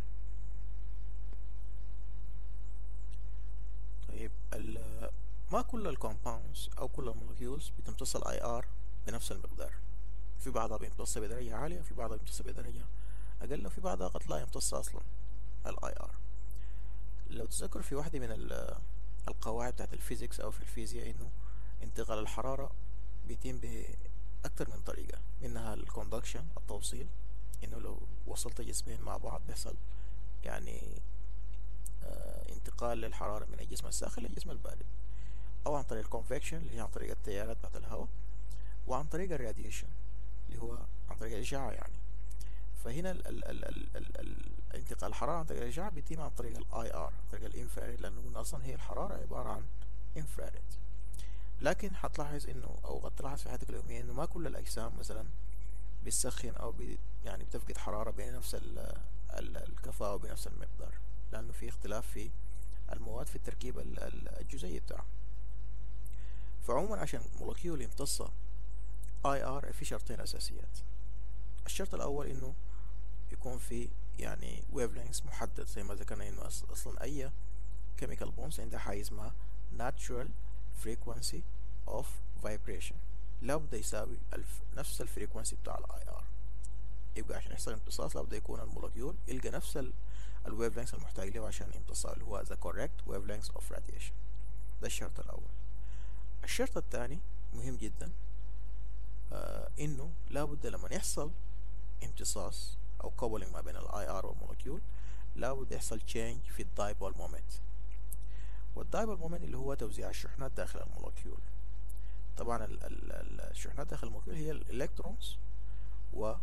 طيب ما كل الكومباوندز او كل المولكيولز بتمتص الاي ار بنفس المقدار في بعضها بيمتص بدرجة عالية وفي بعضها بيمتص بدرجة أقل وفي بعضها قد لا يمتص أصلا الاي ار لو تذكر في واحدة من القواعد بتاعت الفيزيكس أو في الفيزياء إنه انتقال الحرارة بيتم بأكثر من طريقة منها الكوندكشن التوصيل إنه لو وصلت جسمين مع بعض بيحصل يعني آه انتقال للحرارة من الجسم الساخن للجسم البارد أو عن طريق الكونفكشن اللي هي عن طريق التيارات بتاعت الهواء وعن طريق الراديشن اللي هو عن طريق الإشعاع يعني فهنا ال ال ال ال ال ال انتقال الحرارة عن طريق الإشعاع بيتم عن طريق الاي ار عن طريق الانفراريد لأنه قلنا أصلا هي الحرارة عبارة عن انفراريد لكن حتلاحظ إنه أو قد تلاحظ في حياتك اليومية إنه ما كل الأجسام مثلا بتسخن أو بي يعني بتفقد حرارة بنفس الكفاءة وبنفس المقدار لأنه في اختلاف في المواد في التركيب الجزيئي بتاعه فعموما عشان مولكيول يمتص اي ار في شرطين اساسيات الشرط الاول انه يكون في يعني ويف لينكس محدد زي ما ذكرنا انه اصلا اي كيميكال بونز عندها حاجه اسمها natural frequency of vibration لابد يساوي الف نفس الفريكونسي بتاع الاي ار يبقى عشان يحصل امتصاص لابد يكون المولكيول يلقى نفس الويف لينكس المحتاج له عشان يمتص اللي هو the correct wavelengths of radiation ده الشرط الاول الشرط الثاني مهم جدا آه انه لابد لما يحصل امتصاص او كوبلينج ما بين الاي ار والمولكيول لابد يحصل تشينج في الدايبول مومنت والدايبول مومنت اللي هو توزيع الشحنات داخل المولكيول طبعا ال ال الشحنات داخل المولكيول هي الالكترونز و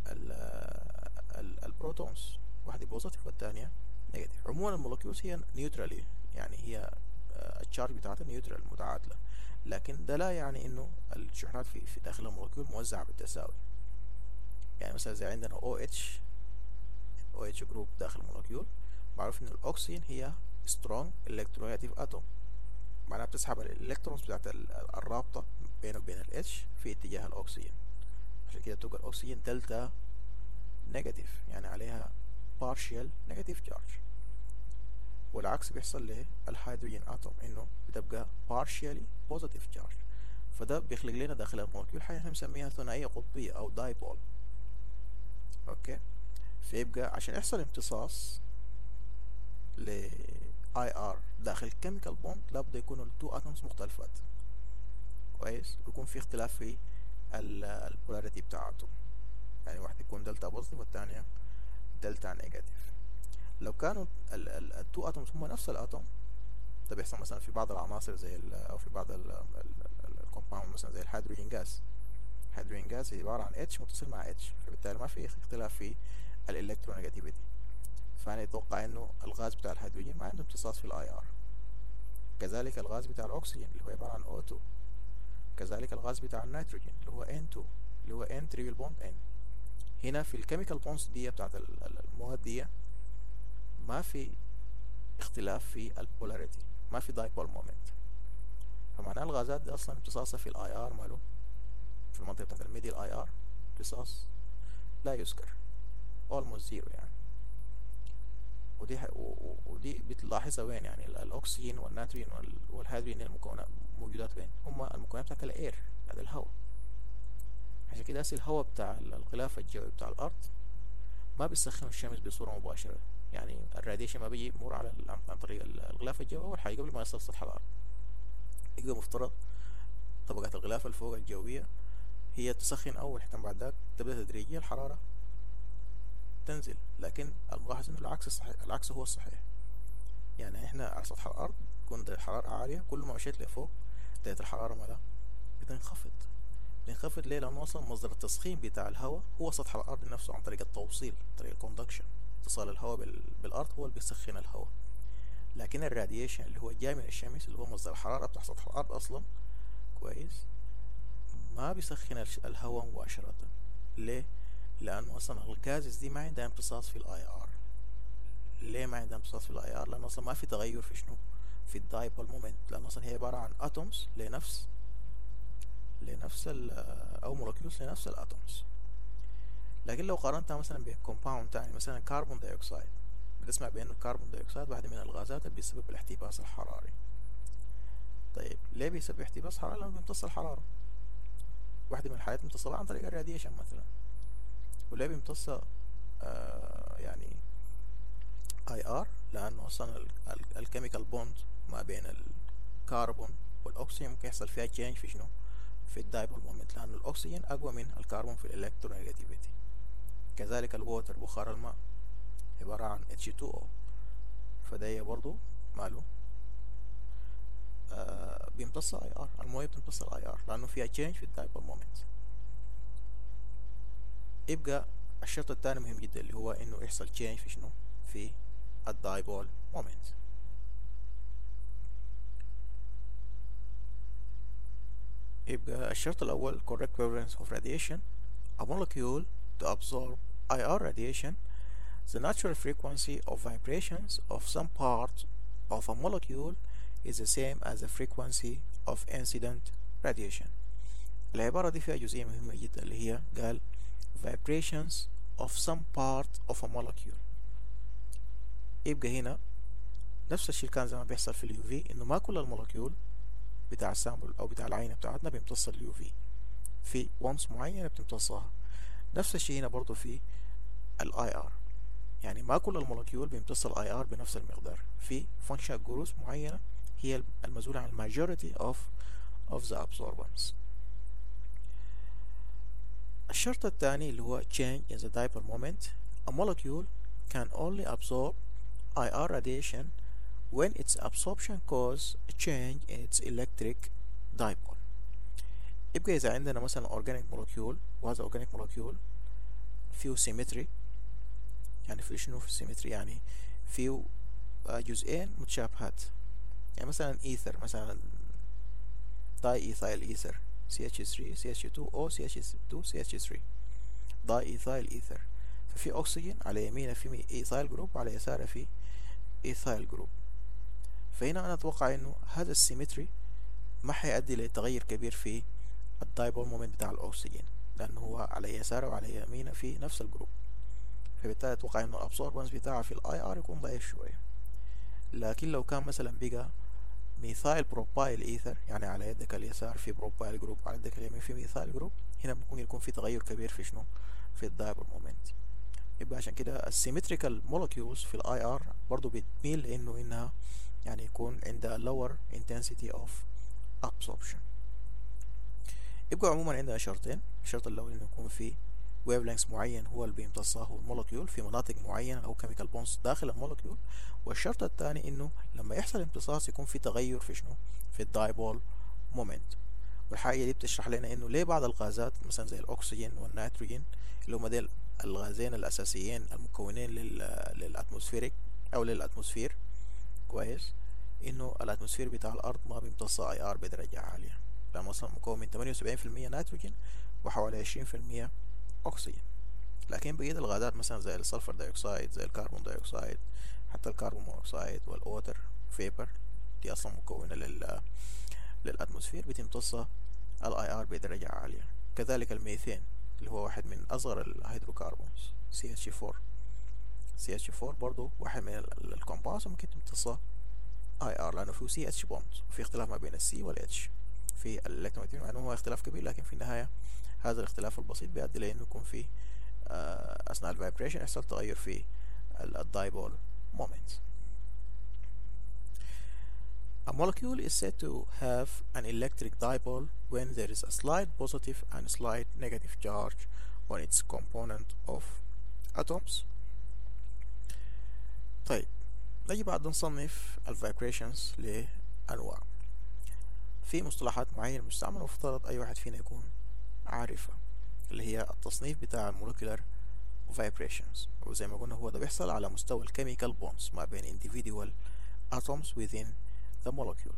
البروتونز واحدة بوزيتيف والثانية نيجاتيف عموما المولكيولز هي نيوترالي يعني هي التشارج بتاعتها نيوترال متعادلة لكن ده لا يعني انه الشحنات في, في داخل المولكيول موزعة بالتساوي يعني مثلا زي عندنا OH OH جروب داخل المولكيول معروف ان الاكسجين هي strong electronegative atom معناها بتسحب الالكترونز بتاعت الرابطة بينه وبين ال H في اتجاه الاكسجين عشان كده تبقى الاكسجين دلتا نيجاتيف يعني عليها partial negative charge والعكس بيحصل للهيدروجين اتوم انه بتبقى partially positive charge فده بيخلق لنا داخل المولكيول حاجه احنا بنسميها ثنائيه قطبيه او دايبول اوكي فيبقى عشان يحصل امتصاص ل اي ار داخل الكيميكال بوند لابد يكونوا التو اتومز مختلفات كويس ويكون في اختلاف في البولاريتي بتاعتهم يعني واحد يكون دلتا بوزيتيف والثانيه دلتا نيجاتيف لو كانوا التو اتومز هم نفس الاتوم ده بيحصل مثلا في بعض العناصر زي او في بعض الكومباوند مثلا زي الهيدروجين جاز الهيدروجين جاز هي عباره عن اتش متصل مع اتش فبالتالي ما في اختلاف في الالكترونيجاتيفيتي فانا اتوقع انه الغاز بتاع الهيدروجين ما عنده امتصاص في الاي ار كذلك الغاز بتاع الاكسجين اللي هو عباره عن O2 كذلك الغاز بتاع النيتروجين اللي هو N2 اللي هو N تريبل بوند N هنا في الكيميكال بونز دي بتاعت المواد دي ما في اختلاف في البولاريتي ما في دايبول مومنت فمعناه الغازات دي اصلا امتصاصها في الاي ار ماله في المنطقه بتاعت الميديال اي ار امتصاص لا يذكر almost zero يعني ودي ودي بتلاحظها وين يعني الاكسجين والناترين والهيدروجين المكونات موجودات وين هم المكونات بتاعت الاير هذا الهواء عشان كده الهواء بتاع الغلاف الجوي بتاع الارض ما بيسخن الشمس بصورة مباشرة يعني الراديشن ما بيجي يمر على عن طريق الغلاف الجوي أول حاجة قبل ما يصل سطح الأرض يبقى مفترض طبقات الغلاف الفوق الجوية هي تسخن أول حتى بعد ذاك تبدأ تدريجيا الحرارة تنزل لكن الملاحظ انه العكس الصحيح العكس هو الصحيح يعني احنا على سطح الارض تكون الحرارة عالية كل ما مشيت لفوق درجة الحرارة ماذا بتنخفض بينخفض ليه لأنه أصلا مصدر التسخين بتاع الهواء هو سطح الأرض نفسه عن طريق التوصيل طريق الكوندكشن اتصال الهواء بالأرض هو اللي بيسخن الهواء لكن الراديشن اللي هو جاي من الشمس اللي هو مصدر الحرارة بتاع سطح الأرض أصلا كويس ما بيسخن الهواء مباشرة ليه؟ لأنه أصلا الغازز دي ما عندها امتصاص في الاي ار ليه ما عندها امتصاص في الاي ار؟ لأنه أصلا ما في تغير في شنو؟ في الدايبول مومنت لأنه أصلا هي عبارة عن اتومز لنفس لنفس ال او مولكيولز لنفس الاتومز لكن لو قارنتها مثلا بكومباوند تاني مثلا كربون دايوكسيد بتسمع بان الكربون دايوكسيد واحدة من الغازات اللي بيسبب الاحتباس الحراري طيب ليه بيسبب احتباس حراري لانه بيمتص الحرارة واحدة من الحاجات بيمتصها عن طريق الراديشن مثلا وليه بيمتص آه يعني اي ار لانه اصلا الكيميكال بوند ما بين الكربون والاكسجين ممكن يحصل فيها تشينج في شنو في الدايبول مومنت لأن الأكسجين أقوى من الكربون في الإلكترونيجاتيفيتي كذلك الووتر بخار الماء عبارة عن H2O فده برضو ماله آه بيمتص اي ار المويه بتمتص الاي ار لانه فيها تشينج في الدايبول مومنت يبقى الشرط الثاني مهم جدا اللي هو انه يحصل تشينج في شنو في الدايبول مومنت يبقى الشرط الأول correct wavelength of radiation a molecule to absorb IR radiation the natural frequency of vibrations of some part of a molecule is the same as the frequency of incident radiation العبارة دي فيها جزئية مهمة جدا اللي هي قال vibrations of some part of a molecule يبقى هنا نفس الشيء كان زي ما بيحصل في اليو في انه ما كل المولكيول بتاع السامبل او بتاع العينه بتاعتنا بيمتص اليو في في وانس معينه بتمتصها نفس الشيء هنا برضو في الاي ار يعني ما كل المولكيول بيمتص الاي ار بنفس المقدار في فانكشن جروس معينه هي المسؤوله عن الماجوريتي اوف of the absorbance الشرط الثاني اللي هو change in the dipole moment a molecule can only absorb IR radiation when its absorption cause a change in its electric dipole يبقى إذا عندنا مثلا organic molecule وهذا organic molecule فيه symmetry يعني في شنو في symmetry يعني فيه جزئين متشابهات يعني مثلا ether مثلا diethyl ether CH3 CH2O CH2 CH3 diethyl ether ففي أكسجين على يمينه في ايثايل جروب وعلى يساره في ايثايل جروب فهنا أنا أتوقع إنه هذا السيمتري ما حيؤدي لتغير كبير في الدايبول مومنت بتاع الأكسجين لأنه هو على يساره وعلى يمينه في نفس الجروب فبالتالي أتوقع إنه الأبسوربنس بتاعه في الأي آر يكون ضعيف شوية لكن لو كان مثلا بقى ميثايل بروبايل إيثر يعني على يدك اليسار في بروبايل جروب على يدك اليمين في ميثايل جروب هنا ممكن يكون في تغير كبير في شنو في الدايبول مومنت يبقى عشان كده السيمتريكال مولكيولز في الاي ار برضه بتميل لانه انها يعني يكون عندها lower intensity of absorption يبقى عموما عندنا شرطين الشرط الأول إنه يكون في ويف لينكس معين هو اللي بيمتصه المولكيول في مناطق معينة أو كيميكال بونز داخل المولكيول والشرط الثاني إنه لما يحصل امتصاص يكون في تغير في شنو في الدايبول مومنت والحاجة دي بتشرح لنا إنه ليه بعض الغازات مثلا زي الأكسجين والنيتروجين اللي هم ديل الغازين الأساسيين المكونين للأتموسفيريك أو للأتموسفير كويس انه الاتموسفير بتاع الارض ما بيمتص اي ار بدرجة عالية لانه مثلا مكون من 78% نيتروجين وحوالي 20% اكسجين لكن بقية الغازات مثلا زي السلفر دايوكسيد زي الكربون دايوكسيد حتى الكربون مونوكسيد والووتر فيبر دي اصلا مكونة لل للاتموسفير بتمتص الاي ار بدرجة عالية كذلك الميثين اللي هو واحد من اصغر الهيدروكربونز CH4 CH4 برضو واحد من الكومباوندز ممكن تمتصه IR لأنه فيه CH بوند وفي اختلاف ما بين السي والاتش في الالكترومagnetic مع انه هو اختلاف كبير لكن في النهاية هذا الاختلاف البسيط بيؤدي لانه يكون في اثناء الفايبريشن يحصل تغير في الدايبول مومنت A molecule is said to have an electric dipole when there is a slight positive and slight negative charge on its component of atoms. طيب نجي بعد نصنف الفايبريشنز لأنواع في مصطلحات معينة مستعملة مفترض أي واحد فينا يكون عارفها اللي هي التصنيف بتاع المولكيولر vibrations وزي ما قلنا هو ده بيحصل على مستوى الكيميكال بونز ما بين individual atoms within the molecule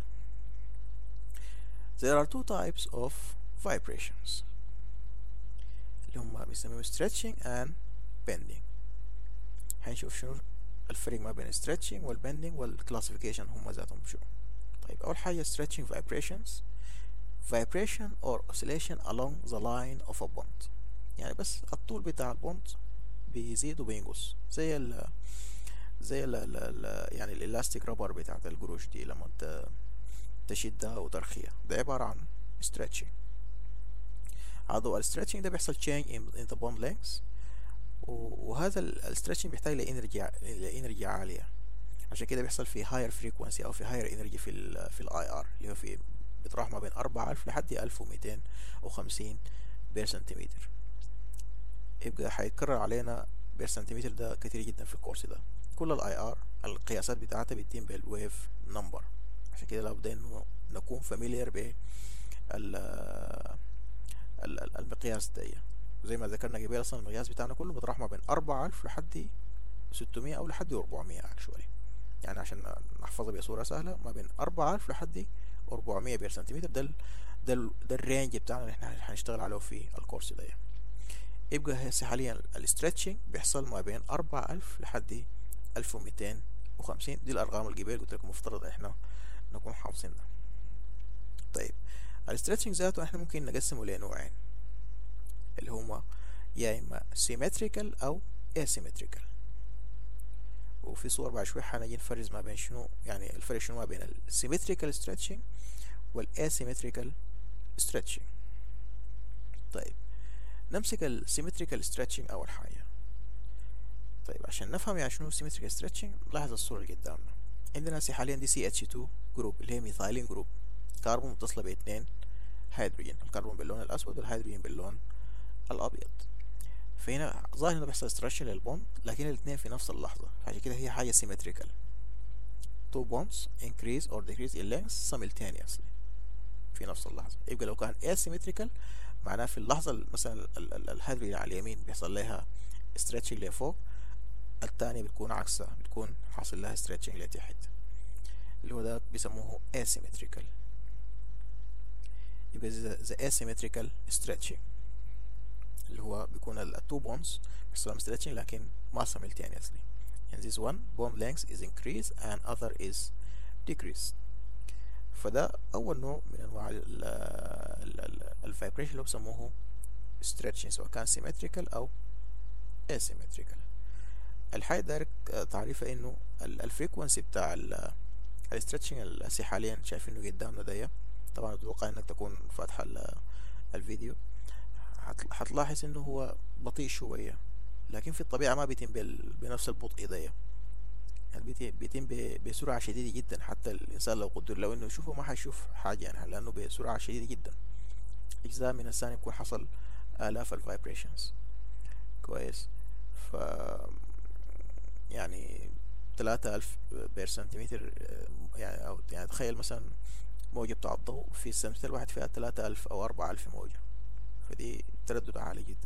there are two types of vibrations اللي هم بيسموه stretching and bending هنشوف شنو الفرق ما بين stretching والbending والclassification هم ذاتهم شو طيب أول حاجة stretching vibrations vibration or oscillation along the line of a bond يعني بس الطول بتاع البوند بيزيد وبينقص زي ال زي ال ال يعني الالاستيك رابر بتاعت القروش دي لما انت تشدها وترخيها ده عبارة عن stretching هذا الستريتشنج ده بيحصل change in, in the bond length وهذا الستريتشنج بيحتاج لانرجي لانرجي عالية عشان كده بيحصل في higher frequency او في higher energy في ال في الاي ار اللي هو في بتروح ما بين 4000 لحد 1250 بير سنتيمتر يبقى هيتكرر علينا بير سنتيمتر ده كتير جدا في الكورس ده كل الاي ار القياسات بتاعتها بتتم بالويف نمبر عشان كده لابد انه نكون فاميليار ب المقياس ده زي ما ذكرنا قبل اصلا المقياس بتاعنا كله بيتراوح ما بين 4000 لحد 600 او لحد 400 اكشولي يعني عشان نحفظها بصورة سهلة ما بين 4000 لحد 400 بير سنتيمتر ده ده ده الرينج بتاعنا اللي احنا هنشتغل عليه في الكورس ده يبقى هسه حاليا الاسترتشنج بيحصل ما بين 4000 لحد 1250 دي الارقام اللي قبل قلت لكم مفترض احنا نكون حافظينها طيب الاسترتشنج ذاته احنا ممكن نقسمه لنوعين اللي هما يا اما symmetrical او asymmetrical وفي صور بعد شوي حنجي نفرز ما بين شنو يعني الفرق شنو ما بين السيمتريكال stretching والاسيمتريكال stretching طيب نمسك السيمتريكال stretching اول حاجه طيب عشان نفهم يعني شنو سيمتريكال stretching لاحظ الصوره اللي قدامنا عندنا هسه حاليا دي سي اتش 2 جروب اللي هي ميثايلين جروب كربون متصله باثنين هيدروجين الكربون باللون الاسود والهيدروجين باللون الابيض فهنا ظاهر انه بيحصل استرشن للبوند لكن الاثنين في نفس اللحظه عشان كده هي حاجه symmetrical two bonds increase or decrease in length simultaneously في نفس اللحظه يبقى لو كان asymmetrical معناه في اللحظه مثلا الهيدروجين على اليمين بيحصل لها stretching لفوق الثانية بتكون عكسها بتكون حاصل لها stretching لتحت اللي هو ده بيسموه asymmetrical يبقى the asymmetrical stretching اللي هو بيكون التو بونز بيحصل stretching لكن ما simultaneously and this one bond length is increased and other is decreased فده أول نوع من أنواع الفايبريشن اللي بيسموه stretching سواء كان symmetrical أو asymmetrical الحاجة دايرك تعريفها إنه الفريكونسي بتاع الستريتشنج اللي حاليا شايفينه قدامنا ده طبعا أتوقع إنك تكون فاتحة الفيديو هتلاحظ إنه هو بطيء شوية لكن في الطبيعة ما بيتم بنفس البطء ده يعني بيتم بسرعة شديدة جدا حتى الإنسان لو قدر لو إنه يشوفه ما حيشوف حاجة يعني لأنه بسرعة شديدة جدا أجزاء من الثانية بيكون حصل آلاف الفايبريشنز كويس ف يعني ثلاثة ألف بير سنتيمتر يعني أو يعني تخيل مثلا موجة بتاع الضوء في السنتيمتر الواحد فيها ثلاثة ألف أو أربعة ألف موجة فدي تردد عالي جدا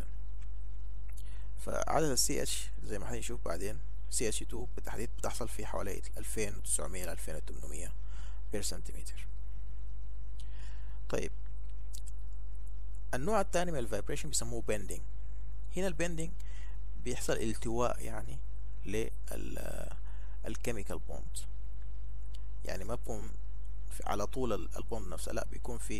فعدد السي اتش زي ما هنشوف بعدين سي اتش 2 بالتحديد بتحصل في حوالي 2900 ل 2800 بير سنتيمتر طيب النوع الثاني من الفايبريشن بيسموه بيندينج هنا البيندينج بيحصل التواء يعني للكيميكال بوند يعني ما بيكون على طول البوند نفسه لا بيكون في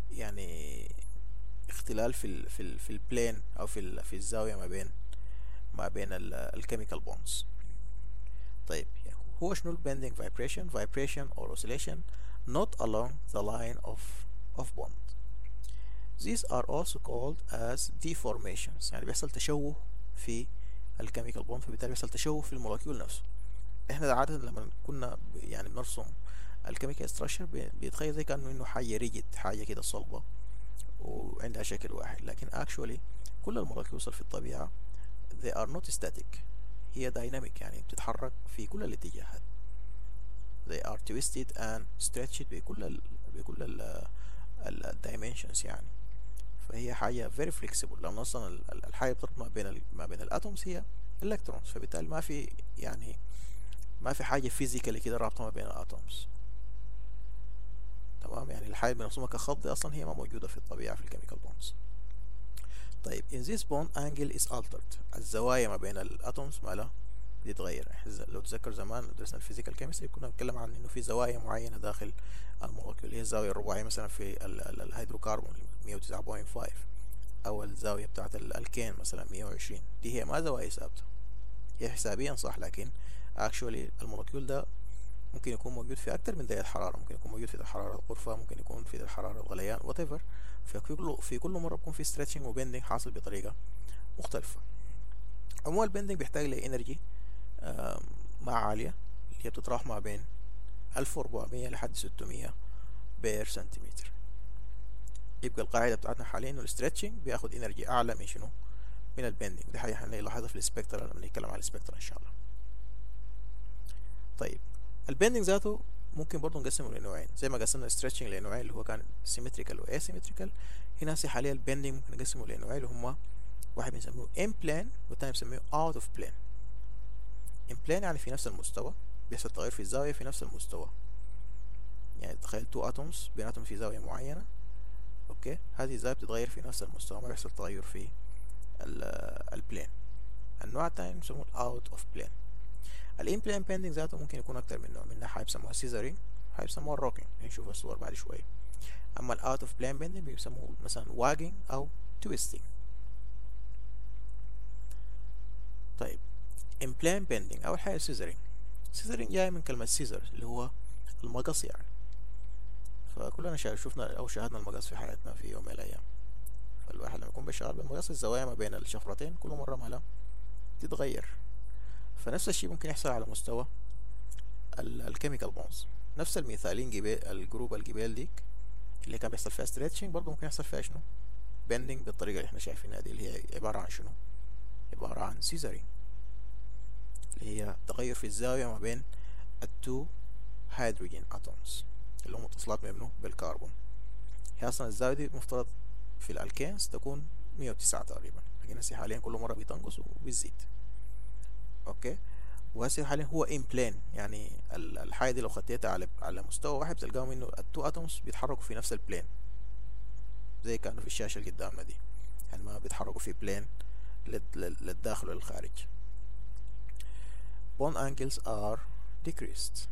يعني اختلال في ال في ال في البلين او في ال في الزاويه ما بين ما بين الكيميكال بونز طيب هو شنو البندنج vibration vibration or oscillation not along the line of of bond these are also called as deformations يعني بيحصل تشوه في الكيميكال بوند فبالتالي بيحصل تشوه في المولكيول نفسه احنا عادة لما كنا يعني بنرسم الكيميكال ستراكشر بيتخيل زي كانه انه حاجة ريجيد حاجة كده صلبة وعندها شكل واحد لكن actually كل المولكيولز في الطبيعة they are not static هي dynamic يعني بتتحرك في كل الاتجاهات they are twisted and stretched بكل ال بكل ال ال dimensions يعني فهي حاجة very flexible لأن أصلا الحاجة بتربط ما بين ما بين الأتومز هي electrons فبالتالي ما في يعني ما في حاجة فيزيكالي كده رابطة ما بين الأتومز تمام يعني الحاجة بنرسمها كخط دي أصلا هي ما موجودة في الطبيعة في الكيميكال بونز طيب in this bond angle is altered الزوايا ما بين الأتومز مالها بتتغير لو تذكر زمان درسنا الفيزيكال كيمستري كنا بنتكلم عن انه في زوايا معينه داخل المولكيول هي الزاويه الرباعيه مثلا في الهيدروكربون 109.5 او الزاويه بتاعت الكين مثلا 120 دي هي ما زوايا ثابته هي حسابيا صح لكن اكشولي المولكيول ده ممكن يكون موجود في اكتر من درجه حراره ممكن يكون موجود في حراره الغرفه ممكن يكون في حراره الغليان وات ايفر في كل في كل مره بيكون في ستريتشنج وبندنج حاصل بطريقه مختلفه عموما البندنج بيحتاج لانرجي ما عاليه اللي هي بتتراوح ما بين 1400 لحد 600 بير سنتيمتر يبقى القاعده بتاعتنا حاليا انه الستريتشنج بياخد انرجي اعلى من شنو من البندنج دي حاجه هنلاحظها في السبكتر لما نتكلم على السبكتر ان شاء الله طيب البندنج ذاته ممكن برضه نقسمه لنوعين زي ما قسمنا الستريتشنج لنوعين اللي هو كان سيمتريكال واسيمتريكال هنا سي حاليا البندنج ممكن نقسمه لنوعين اللي هما واحد بنسميه ان بلان والتاني بنسميه اوت اوف بلان ان بلان يعني في نفس المستوى بيحصل تغير في الزاوية في نفس المستوى يعني تخيل تو اتومز بيناتهم في زاوية معينة اوكي هذه الزاوية بتتغير في نفس المستوى ما بيحصل تغير في البلان النوع الثاني بيسموه الاوت اوف بلان الان بلان بيندنج ذاته ممكن يكون اكتر من نوع منها حاجة بيسموها سيزرينج حاجة بيسموها روكينج نشوف الصور بعد شوية اما الاوت اوف بلان بيندنج بيسموه مثلا واجينج او تويستنج طيب implant bending أول حاجة سيزرينج سيزرينج جاي من كلمة سيزر اللي هو المقص يعني فكلنا شفنا أو شاهدنا المقص في حياتنا في يوم من الأيام فالواحد لما يكون بيشتغل بالمقص الزوايا ما بين الشفرتين كل مرة مالها تتغير فنفس الشيء ممكن يحصل على مستوى الكيميكال بونز نفس المثالين جبال الجروب الجبال ديك اللي كان بيحصل فيها ستريتشنج برضه ممكن يحصل فيها شنو بندنج بالطريقة اللي احنا شايفينها دي اللي هي عبارة عن شنو عبارة عن سيزرينج اللي هي تغير في الزاوية ما بين التو هيدروجين اتومز اللي هم متصلات منه بالكربون هي اصلا الزاوية دي مفترض في الالكينز تكون 109 تقريبا لكن هسه حاليا كل مرة بتنقص وبتزيد اوكي وهسه حاليا هو ان بلان يعني الحاجة دي لو خدتها على على مستوى واحد بتلقاهم انه التو اتومز بيتحركوا في نفس البلان زي كانوا في الشاشة اللي قدامنا دي يعني ما بيتحركوا في بلان للداخل وللخارج bond angles are decreased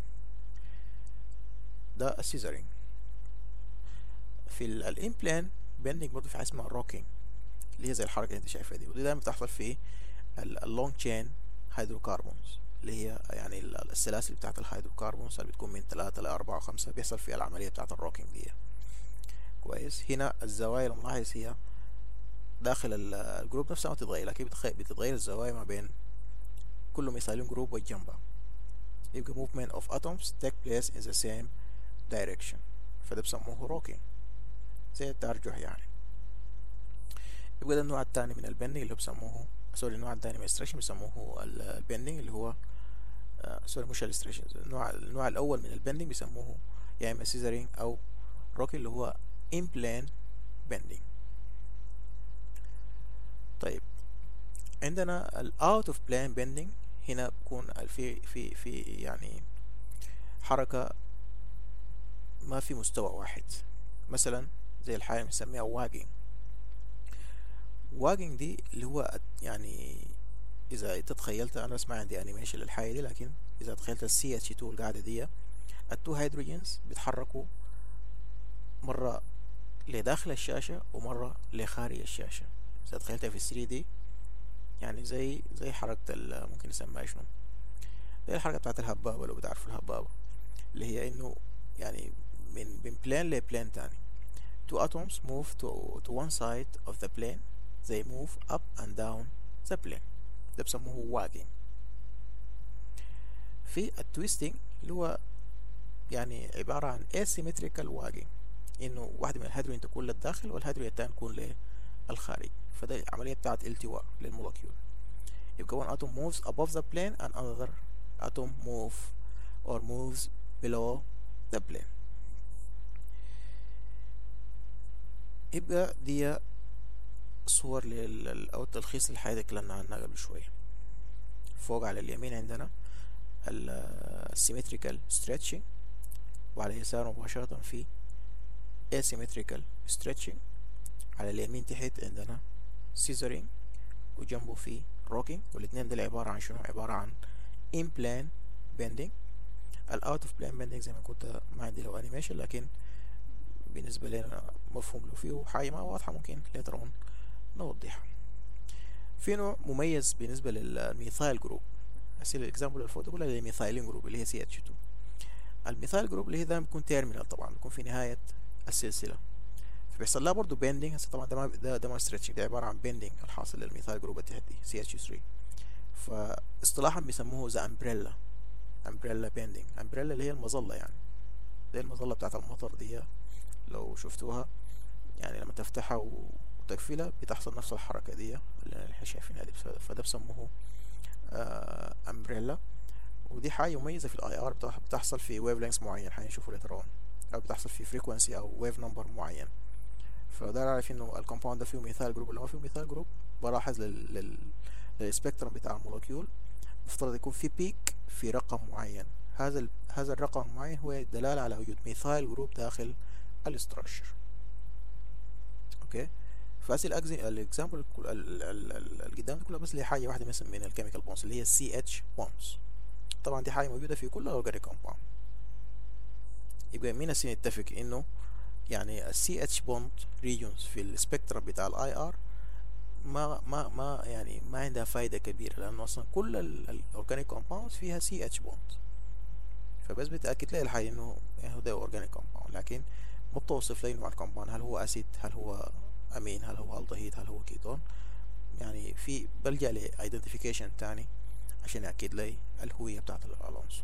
ده السيزرينج في الامبلان بيندنج برضه في حاجه اسمها الروكينج اللي هي زي الحركه اللي انت شايفها دي ودي دايما بتحصل في اللونج تشين هيدروكربونز اللي هي يعني السلاسل بتاعت الهيدروكربونز اللي بتكون من ثلاثة لأربعة وخمسة بيحصل فيها العملية بتاعت الروكينج دي كويس هنا الزوايا لو ملاحظ هي داخل الجروب نفسها ما بتتغير لكن بتتغير الزوايا ما بين كل مثالين جروب والجنبة يبقى movement of atoms take place in the same direction فده بسموه روكينج زي الترجح يعني يبقى ده النوع الثاني من البندنج اللي هو بسموه سوري النوع الثاني من الستريشن بيسموه البندنج اللي هو آه سوري مش الستريشن النوع النوع الاول من البندنج بيسموه يا اما سيزرينج او روكي اللي هو in plane bending طيب عندنا ال out of plane bending هنا بكون في في في يعني حركة ما في مستوى واحد مثلا زي الحاجة اللي بنسميها واجينج واجينج دي اللي هو يعني إذا أنت تخيلت أنا بس ما عندي أنيميشن للحاجة دي لكن إذا تخيلت السي اتش 2 القاعدة دي التو هيدروجينز بيتحركوا مرة لداخل الشاشة ومرة لخارج الشاشة إذا تخيلتها في 3 دي يعني زي زي حركة ممكن نسميها شنو زي الحركة بتاعت الهبابة لو بتعرفوا الهبابة اللي هي انه يعني من من بلان لبلان تاني two atoms move to, to one side of the plane they move up and down the plane ده بسموه واجين في التويستنج اللي هو يعني عبارة عن asymmetrical واجين انه واحدة من الهيدروين تكون للداخل والهيدروين التاني تكون للخارج فده العملية بتاعت التواء للمولكيول يبقى one atom moves above the plane and another atom move or moves below the plane يبقى دي صور لل او التلخيص للحاجة اللي اتكلمنا عنها قبل شوية فوق على اليمين عندنا السيمتريكال stretching وعلى اليسار مباشرة في asymmetrical stretching على اليمين تحت عندنا scissoring وجنبه في rocking والاتنين دول عبارة عن شنو عبارة عن in plane bending ال out of plane bending زي ما قلت ما عندي له animation لكن بالنسبة لنا مفهوم له فيه حاجة ما واضحة ممكن later on نوضحها في نوع مميز بالنسبة للميثايل جروب هسي الاكزامبل الفوق كلها للميثايلين جروب اللي هي سي اتش 2 الميثايل جروب اللي هي دايما بيكون تيرمينال طبعا بيكون في نهاية السلسلة فبيحصل لها برضه بيندنج هسه طبعا ده ما ده, ده ما ستريتشنج ده عبارة عن بيندنج الحاصل للميثايل جروب التحت دي سي اتش 3 فاصطلاحا بيسموه ذا امبريلا امبريلا بيندنج امبريلا اللي هي المظلة يعني زي المظلة بتاعت المطر دي لو شفتوها يعني لما تفتحها وتقفلها بتحصل نفس الحركة دي اللي احنا شايفينها دي فده بسموه آه امبريلا ودي حاجة مميزة في الاي ار بتحصل في ويف لينكس معين حنشوفه لتر اون او بتحصل في فريكونسي او ويف نمبر معين فده عارف انه الكومباوند ده فيه مثال جروب اللي هو فيه مثال جروب بلاحظ لل... لل... للسبيكترم بتاع المولكيول مفترض يكون في بيك في رقم معين هذا ال... هذا الرقم المعين هو دلالة على وجود ميثايل جروب داخل الاستراكشر اوكي فاسي الاكزامبل اللي قدام كلها بس اللي حاجه واحده مثلا من الكيميكال بونز اللي هي السي اتش بونز طبعا دي حاجه موجوده في كل الاورجانيك كومباوند يبقى مين السي نتفق انه يعني السي اتش بوند ريجونز في السبيكترم بتاع الاي ار ما ما ما يعني ما عندها فايده كبيره لانه اصلا كل الاورجانيك كومباوندز فيها سي اتش بوند فبس بتاكد لي الحاجه انه يعني ده اورجانيك كومباوند لكن ما بتوصف لي نوع الكومباوند هل هو اسيد هل هو امين هل هو الدهيد هل هو كيتون يعني في بلجأ لايدنتيفيكيشن تاني عشان يأكد لي الهوية بتاعت العنصر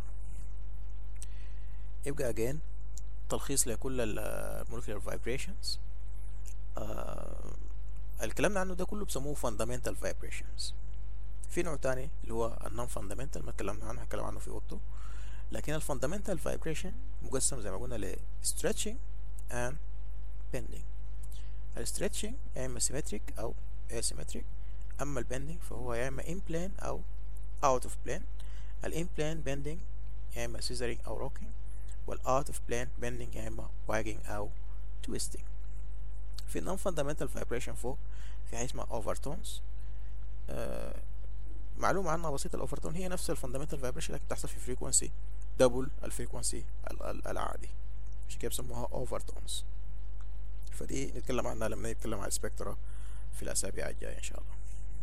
يبقى again تلخيص لكل المولكيولر فايبريشنز آه الكلام عنه ده كله بسموه fundamental vibrations في نوع تاني اللي هو النون fundamental ما اتكلمنا عنه هتكلم عنه في وقته لكن الفundamental vibration مقسم زي ما قلنا ل stretching and bending الستريتشنج يا اما سيمتريك او asymmetric اما البندنج فهو يا اما in plane او out of plane الان plane bending يا اما scissoring او rocking والاوت اوف بلان bending يا اما wagging او twisting في non fundamental vibration فوق في حاجه اسمها overtones آه معلومة عنها بسيطة الاوفرتون هي نفس الفندامنتال فايبريشن لكن بتحصل في فريكونسي دبل الفريكونسي العادي عشان كده بيسموها اوفرتونز فدي نتكلم عنها لما نتكلم عن السبكترا في الأسابيع الجاية إن شاء الله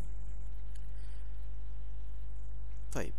طيب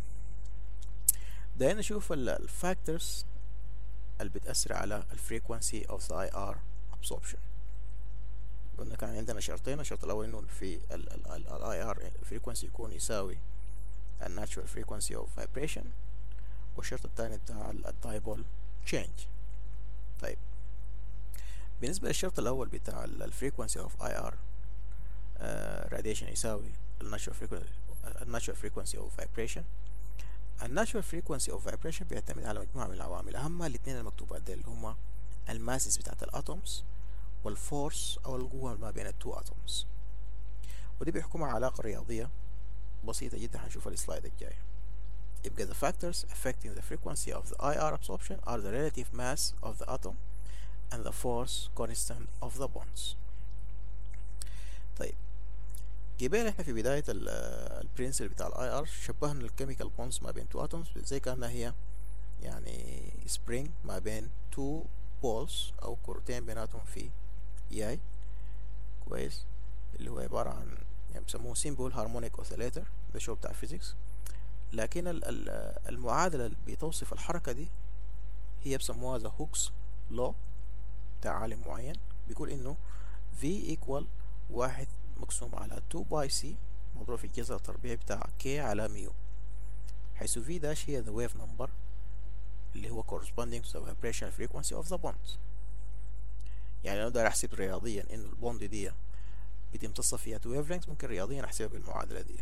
دايما نشوف الفاكتورز اللي بتأثر على الفريكونسي of the IR absorption قلنا كان عندنا شرطين الشرط الأول إنه في ال IR frequency يكون يساوي ال natural frequency of vibration والشرط الثاني بتاع الدايبول change طيب بالنسبة للشرط الأول بتاع الفريكونسي اوف اي ار راديشن يساوي الناتشورال فريكونسي الناتشورال فريكونسي اوف فايبريشن الناتشورال فريكونسي اوف فايبريشن بيعتمد على مجموعة من العوامل أهمها الاثنين المكتوبات دي اللي هما الماسس بتاعت الاتومز والفورس أو القوة ما بين التو اتومز ودي بيحكمها علاقة رياضية بسيطة جدا هنشوفها السلايد الجاي يبقى the factors affecting the frequency of the IR absorption are the relative mass of the atom and the force constant of the bonds طيب قبل احنا في بداية البرنسل بتاع الاي ار شبهنا الكيميكال بونز ما بين تو اتومز زي كأنها هي يعني سبرينج ما بين تو بولز او كرتين بيناتهم في ياي كويس اللي هو عبارة عن يعني بيسموه سيمبل هارمونيك اوسيليتر ده شو بتاع فيزيكس لكن المعادلة اللي بتوصف الحركة دي هي بسموها ذا هوكس لو بتاع عالم معين بيقول انه V equal واحد مقسوم على 2 باي سي مضروب في الجذر التربيعي بتاع K على ميو حيث V داش هي the wave number اللي هو corresponding to the vibration frequency of the bond يعني لو اقدر احسب رياضيا انه البوند دي بتمتص فيها تو ويف لينكس ممكن رياضيا احسبها بالمعادلة دي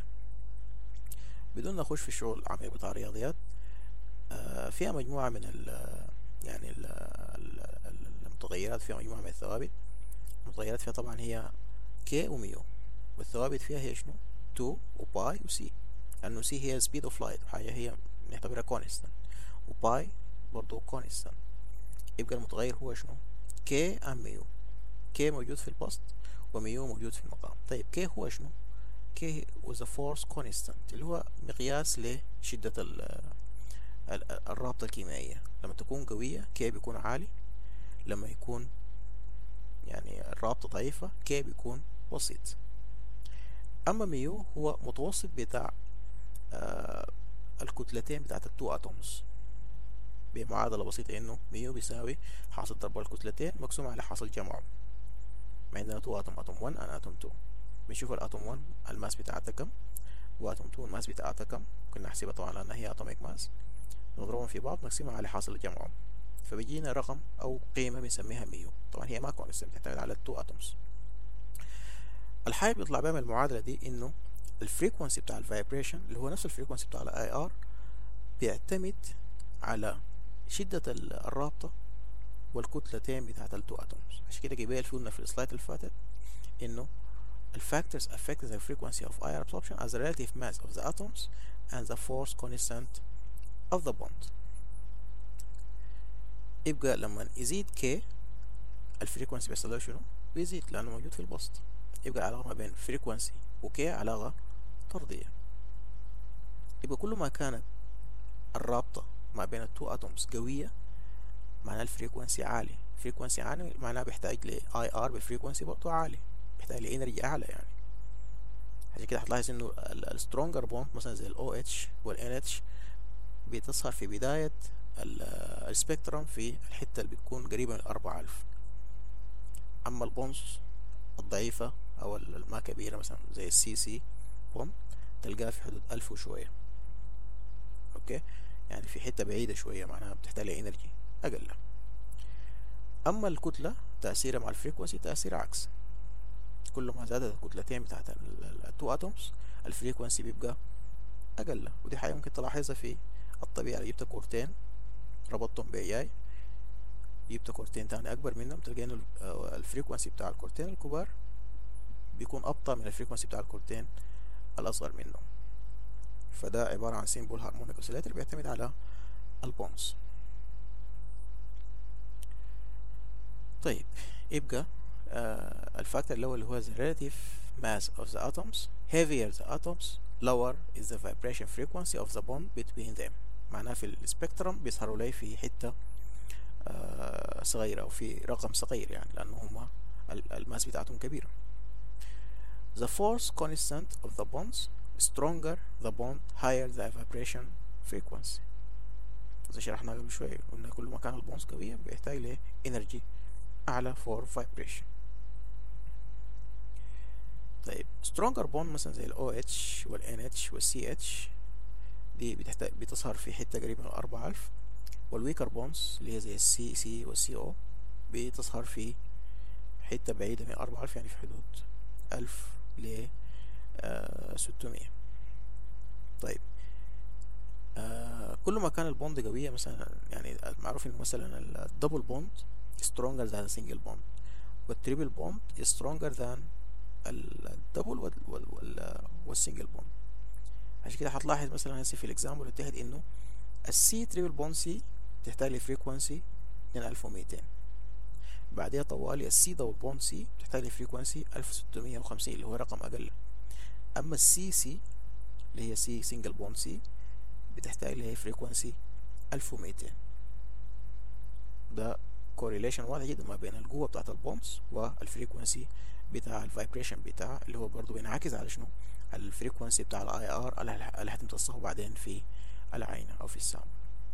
بدون نخش في الشغل العميق بتاع الرياضيات آه فيها مجموعة من ال يعني ال المتغيرات فيها مجموعة من الثوابت المتغيرات فيها طبعا هي كي وميو والثوابت فيها هي شنو 2 وباي وسي لأنه سي هي speed of light حاجة هي نعتبرها constant وباي برضو constant يبقى المتغير هو شنو كي ام ميو كي موجود في البسط وميو موجود في المقام طيب كي هو شنو كي was a force constant اللي هو مقياس لشدة الرابطة الكيميائية لما تكون قوية كي بيكون عالي لما يكون يعني الرابطة ضعيفة كي بيكون بسيط أما ميو هو متوسط بتاع آه الكتلتين بتاعت التو أتومز بمعادلة بسيطة إنه ميو بيساوي حاصل ضرب الكتلتين مقسوم على حاصل جمعهم عندنا تو أتوم أتوم 1 أنا أتوم 2 بنشوف الأتوم 1 الماس بتاعتها كم وأتوم 2 الماس بتاعتها كم كنا نحسبها طبعا لأنها هي أتوميك ماس نضربهم في بعض نقسمها على حاصل جمعهم فبيجينا رقم أو قيمة بنسميها ميو طبعا هي ما كونستنت بتعتمد على التو أتومز الحاجة بيطلع بها من المعادلة دي إنه الفريكونسي بتاع الفايبريشن اللي هو نفس الفريكونسي بتاع الاي ار بيعتمد على شدة الرابطة والكتلتين بتاعت التو اتومز عشان كده قبل قلنا في السلايد اللي فاتت انه الفاكتورز affect the frequency of IR absorption as the relative mass of the atoms and the force constant of the bond يبقى لما يزيد K الفريكونسي بيحصل له شنو؟ بيزيد لأنه موجود في البسط يبقى العلاقة ما بين فريكونسي وكي علاقة طردية يبقى كل ما كانت الرابطة ما بين التو اتومز قوية معناها الفريكونسي عالي فريكونسي عالي معناها بيحتاج ل اي ار بفريكونسي برضه عالي بيحتاج لانرجي اعلى يعني عشان كده هتلاحظ انه السترونجر بوند مثلا زي الاو اتش والان اتش بتظهر في بداية السبيكترم في الحتة اللي بتكون قريبة من الأربعة ألف أما البونز الضعيفة أو الما كبيرة مثلا زي السي سي بوند تلقاها في حدود ألف وشوية أوكي يعني في حتة بعيدة شوية معناها بتحتاج لإنرجي أقل أما الكتلة تأثيرها مع الفريكونسي تأثير عكس كل ما زادت الكتلتين بتاعت التو اتومز الفريكونسي بيبقى أقل ودي حاجة ممكن تلاحظها في الطبيعة لو جبت كورتين ربطتهم بإياي جبت كورتين تاني أكبر منهم تلقى إنه الفريكونسي بتاع الكورتين الكبار بيكون أبطأ من الفريكونسي بتاع الكورتين الأصغر منهم فده عبارة عن سيمبل هارمونيك اوسيليتر بيعتمد على البونز طيب يبقى آه الفاكتور الأول اللي هو the relative mass of the atoms heavier the atoms lower is the vibration frequency of the bond between them معناها في السبيكترم بيظهروا لي في حتة آه صغيرة أو في رقم صغير يعني لأنه هم الماس بتاعتهم كبيرة The force constant of the bonds stronger the bond higher the vibration frequency زي شرحنا قبل شوية قلنا كل ما كان البونز قوية بيحتاج ل energy أعلى for vibration طيب stronger bond مثلا زي ال OH وال NH وال CH دي بتحتاج بتظهر في حتة قريبة من الأربعة ألف والويكر بونز اللي هي زي السي سي والسي او بتظهر في حتة بعيدة من الأربعة ألف يعني في حدود ألف ل ستمية طيب آه كل ما كان البوند قوية مثلا يعني معروف انه مثلا الدبل بوند stronger than a single bond والتريبل بوند is stronger than الدبل والسنجل بوند عشان كده هتلاحظ مثلا هسه في الاكزامبل التحت انه السي تريبل بوند سي تحتاج لفريكونسي 2200 بعدها طوالي السي دبل بوند سي تحتاج لفريكونسي 1650 اللي هو رقم اقل اما السي سي اللي هي سي سنجل بوند سي بتحتاج لها فريكونسي 1200 ده كوريليشن واضح جدا ما بين القوة بتاعت البومبس والفريكونسي بتاع الفايبريشن بتاع اللي هو برضه بينعكس على شنو الفريكونسي بتاع الاي ار اللي هتمتصه بعدين في العينة او في السام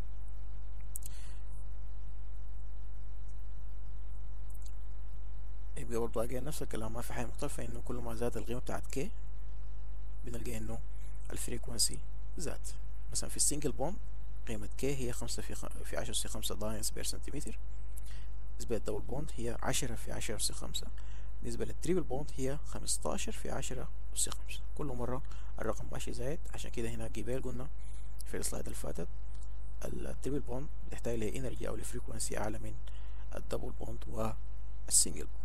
يبقى برضه اجي نفس الكلام ما في حاجة مختلفة انه كل ما زاد القيمة بتاعت كي بنلقى انه الفريكونسي زاد مثلا في السنجل بوند قيمة كي هي خمسة في خ... في عشرة أس خمسة داينس بير سنتيمتر بالنسبة للدبل بوند هي عشرة في عشرة أس خمسة بالنسبة للتريبل بوند هي خمستاشر في عشرة أس خمسة كل مرة الرقم ماشي زايد عشان كده هنا جبال قلنا في السلايد اللي فاتت التريبل بوند بتحتاج لإنرجي أو لفريكونسي أعلى من الدبل بوند والسنجل بوند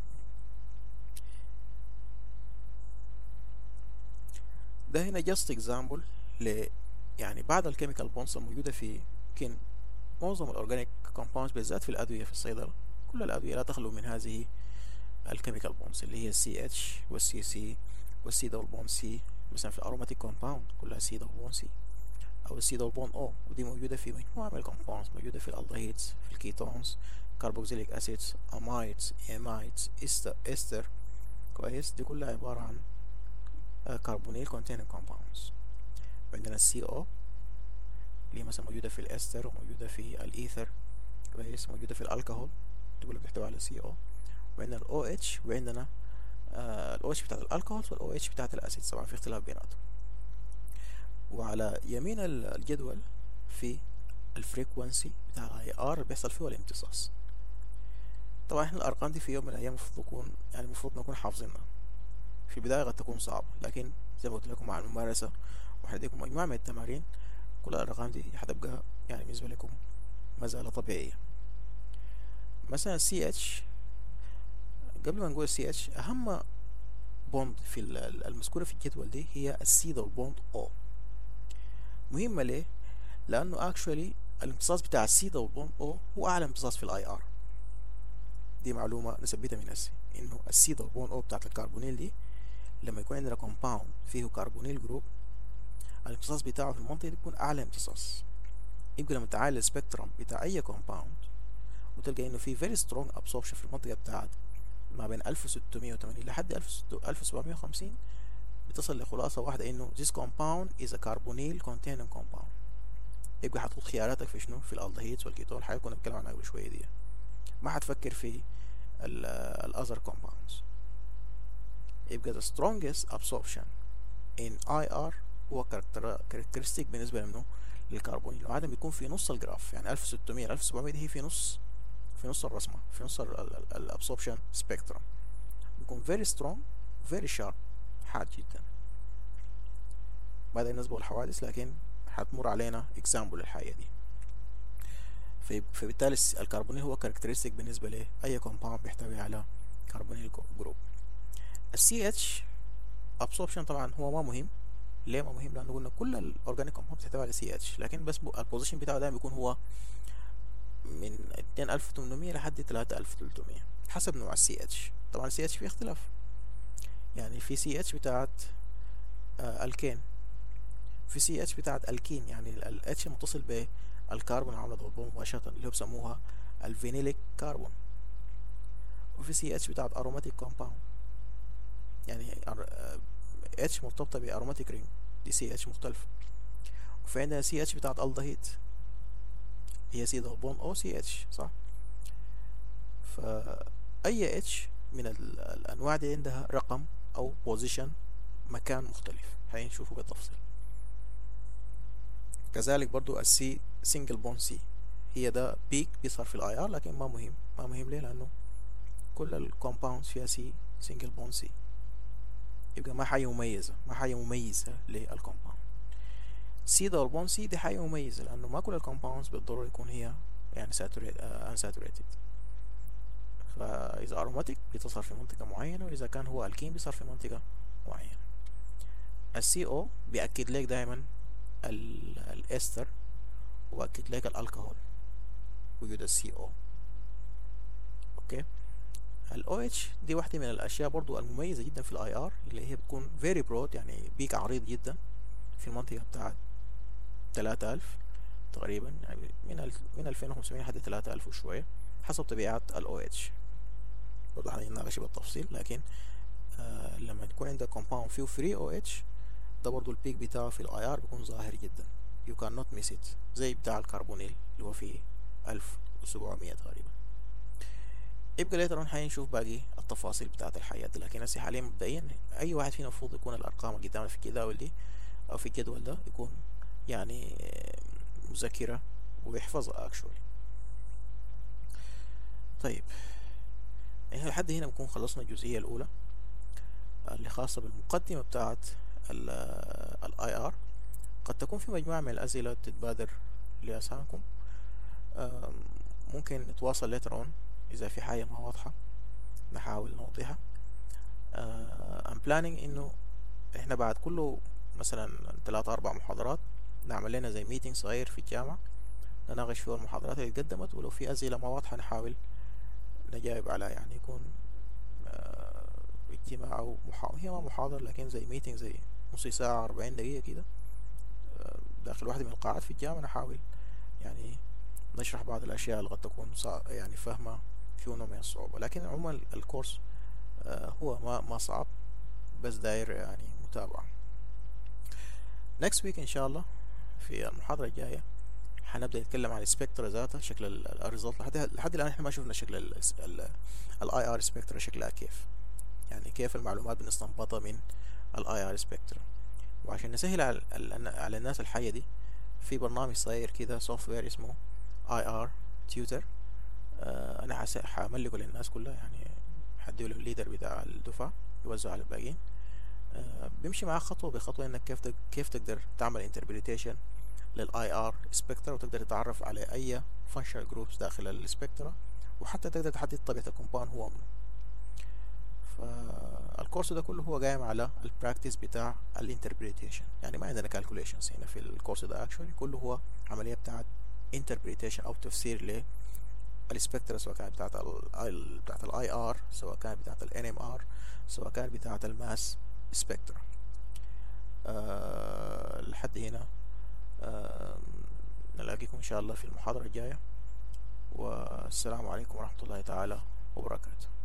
ده هنا جاست اكزامبل ل يعني بعض الكيميكال بونز الموجودة في يمكن معظم الأورجانيك كومباوندز بالذات في الأدوية في الصيدلة كل الأدوية لا تخلو من هذه الكيميكال بونز اللي هي السي اتش والسي سي والسي دبل بون سي مثلا في الأروماتيك كومباوند كلها سي دبل بون سي أو السي دبل بون أو ودي موجودة في مجموعة من الكومباوندز موجودة في الألدهيدز في الكيتونز كاربوكسيليك أسيدز أمايدز إيمايدز إستر إستر كويس دي كلها عبارة عن كربونيل containing compounds وعندنا السي او اللي مثلا موجودة في الأستر وموجودة في الإيثر كويس موجودة في الألكهول تقول بتحتوي على سي او وعندنا الاو اتش وعندنا الاو اتش بتاعت الألكهول والاو اتش بتاعت الأسيد طبعا في اختلاف بيناتهم وعلى يمين الجدول في الفريكونسي بتاع الاي ار بيحصل فيه الامتصاص طبعا احنا الارقام دي في يوم من الايام المفروض تكون يعني المفروض نكون حافظينها في البداية قد تكون صعبة لكن زي ما قلت لكم مع الممارسة وحديكم مجموعة من التمارين كل الأرقام دي حتبقى يعني بالنسبة لكم مسألة طبيعية مثلا السي اتش قبل ما نقول السي اتش أهم بوند في المذكورة في الجدول دي هي السي دبل بوند او مهمة ليه؟ لأنه اكشولي الامتصاص بتاع السي دبل بوند او هو أعلى امتصاص في الاي ار دي معلومة نثبتها من هسه إنه السي دبل بوند او بتاعت الكربونيل دي لما يكون عندنا كومباوند فيه كربونيل جروب الامتصاص بتاعه في المنطقة دي يكون أعلى امتصاص يبقى لما تعالى السبيكترم بتاع أي كومباوند وتلقى إنه في فيري سترونج absorption في المنطقة بتاعت ما بين 1680 لحد 1750 بتصل لخلاصة واحدة إنه this compound is a carbonyl containing compound يبقى هتحط خياراتك في شنو في الالدهيدز والكيتون الحاجة كنا بنتكلم عنها قبل شوية دي ما هتفكر في الاذر compounds يبقى the strongest absorption in IR هو كاركترستيك بالنسبة لمنه للكربونيل وعادة بيكون في نص الجراف يعني 1600 ل 1700 دي هي في نص في نص الرسمة في نص الابسوربشن سبيكترم بيكون very strong very sharp حاد جدا بعد نسبة الحوادث لكن هتمر علينا example للحاجة دي فبالتالي الكربونيل هو كاركترستيك بالنسبة لأي كومباوند بيحتوي على كربونيل جروب السي اتش ابسوربشن طبعا هو ما مهم ليه ما مهم لانه قلنا كل الاورجانيك كومباوند بتحتوي على سي اتش لكن بس البوزيشن بتاعه دايما بيكون هو من 2800 لحد 3300 حسب نوع السي اتش طبعا السي اتش فيه اختلاف يعني في سي اتش بتاعت آه الكين في سي اتش بتاعت الكين يعني الاتش متصل بالكربون على ضربه مباشرة اللي هو بسموها الفينيليك كربون وفي سي اتش بتاعت اروماتيك كومباوند يعني اتش مرتبطة باروماتيك رينج دي سي اتش مختلفة وفي عندنا سي اتش بتاعت الدهيد هي سي دبل بون او سي اتش صح فأي اتش من الأنواع دي عندها رقم أو بوزيشن مكان مختلف هنشوفه بالتفصيل كذلك برضو السي سنجل بون سي هي ده بيك بيظهر في الاي ار لكن ما مهم ما مهم ليه لأنه كل الكومباوندز فيها سي سنجل بون سي يبقى ما حاجة مميزة ما حاجة مميزة للكومباوند سي دبل بون سي دي حاجة مميزة لأنه ما كل الكومباوندز بالضرورة يكون هي يعني unsaturated فإذا أروماتيك بتظهر في منطقة معينة وإذا كان هو الكين بيظهر في منطقة معينة السي او بيأكد لك دايما الاستر وأكد لك الالكهول وجود السي او اوكي ال OH دي واحدة من الأشياء برضو المميزة جدا في الاي ار اللي هي بتكون very broad يعني بيك عريض جدا في المنطقة بتاعت 3000 تقريبا يعني من من 2500 لحد 3000 وشوية حسب طبيعة ال OH برضه هنناقش بالتفصيل لكن آه لما يكون عندك compound فيه free OH ده برضه البيك بتاعه في الاي ار بيكون ظاهر جدا you cannot miss it زي بتاع الكربونيل اللي هو فيه 1700 تقريبا يبقى ليتر حنشوف باقي التفاصيل بتاعت الحياة دي لكن هسه حاليا مبدئيا أي واحد فينا المفروض يكون الأرقام اللي قدامنا في الجداول دي أو في الجدول ده يكون يعني مذكرة ويحفظها اكشولي طيب احنا لحد هنا بنكون خلصنا الجزئية الأولى اللي خاصة بالمقدمة بتاعت الاي ار قد تكون في مجموعة من الأسئلة تتبادر لأذهانكم ممكن نتواصل later on إذا في حاجة ما واضحة نحاول نوضحها uh, I'm planning إنه إحنا بعد كله مثلا ثلاثة أربع محاضرات نعمل لنا زي ميتنج صغير في الجامعة نناقش فيه المحاضرات اللي اتقدمت ولو في أسئلة ما واضحة نحاول نجاوب عليها يعني يكون آه اجتماع أو محاضرة هي ما محاضرة لكن زي ميتنج زي نص ساعة أربعين دقيقة كده آه داخل واحدة من القاعات في الجامعة نحاول يعني نشرح بعض الأشياء اللي قد تكون يعني فاهمة في نوع من الصعوبة لكن عموما الكورس آه هو ما ما صعب بس داير يعني متابعة next week إن شاء الله في المحاضرة الجاية هنبدأ نتكلم عن السبكترا ذاتها شكل الريزلت لحد لحد الآن احنا ما شفنا شكل الاي ار سبكترا شكلها كيف يعني كيف المعلومات بنستنبطها من الاي ار سبكترا وعشان نسهل على, على الناس الحية دي في برنامج صغير كده سوفت وير اسمه اي ار تيوتر آه انا حملكه للناس كلها يعني حديه للليدر بتاع الدفعة يوزعه على الباقيين آه بيمشي معاه خطوة بخطوة انك كيف كيف تقدر تعمل انتربريتيشن للاي ار سبكترا وتقدر تتعرف على اي فانكشنال جروبس داخل السبكترا وحتى تقدر تحدد طبيعة الكومباوند هو منه فالكورس ده كله هو قايم على البراكتس بتاع الانتربريتيشن يعني ما عندنا كالكوليشنز هنا في الكورس ده اكشولي كله هو عملية بتاعت انتربريتيشن او تفسير للسبكترا سواء كانت بتاعت ال بتاعت الاي ار سواء كانت بتاعت الان ام ار سواء كانت بتاعت الماس سبكترا أه لحد هنا أه نلاقيكم إن شاء الله في المحاضرة الجاية والسلام عليكم ورحمة الله تعالى وبركاته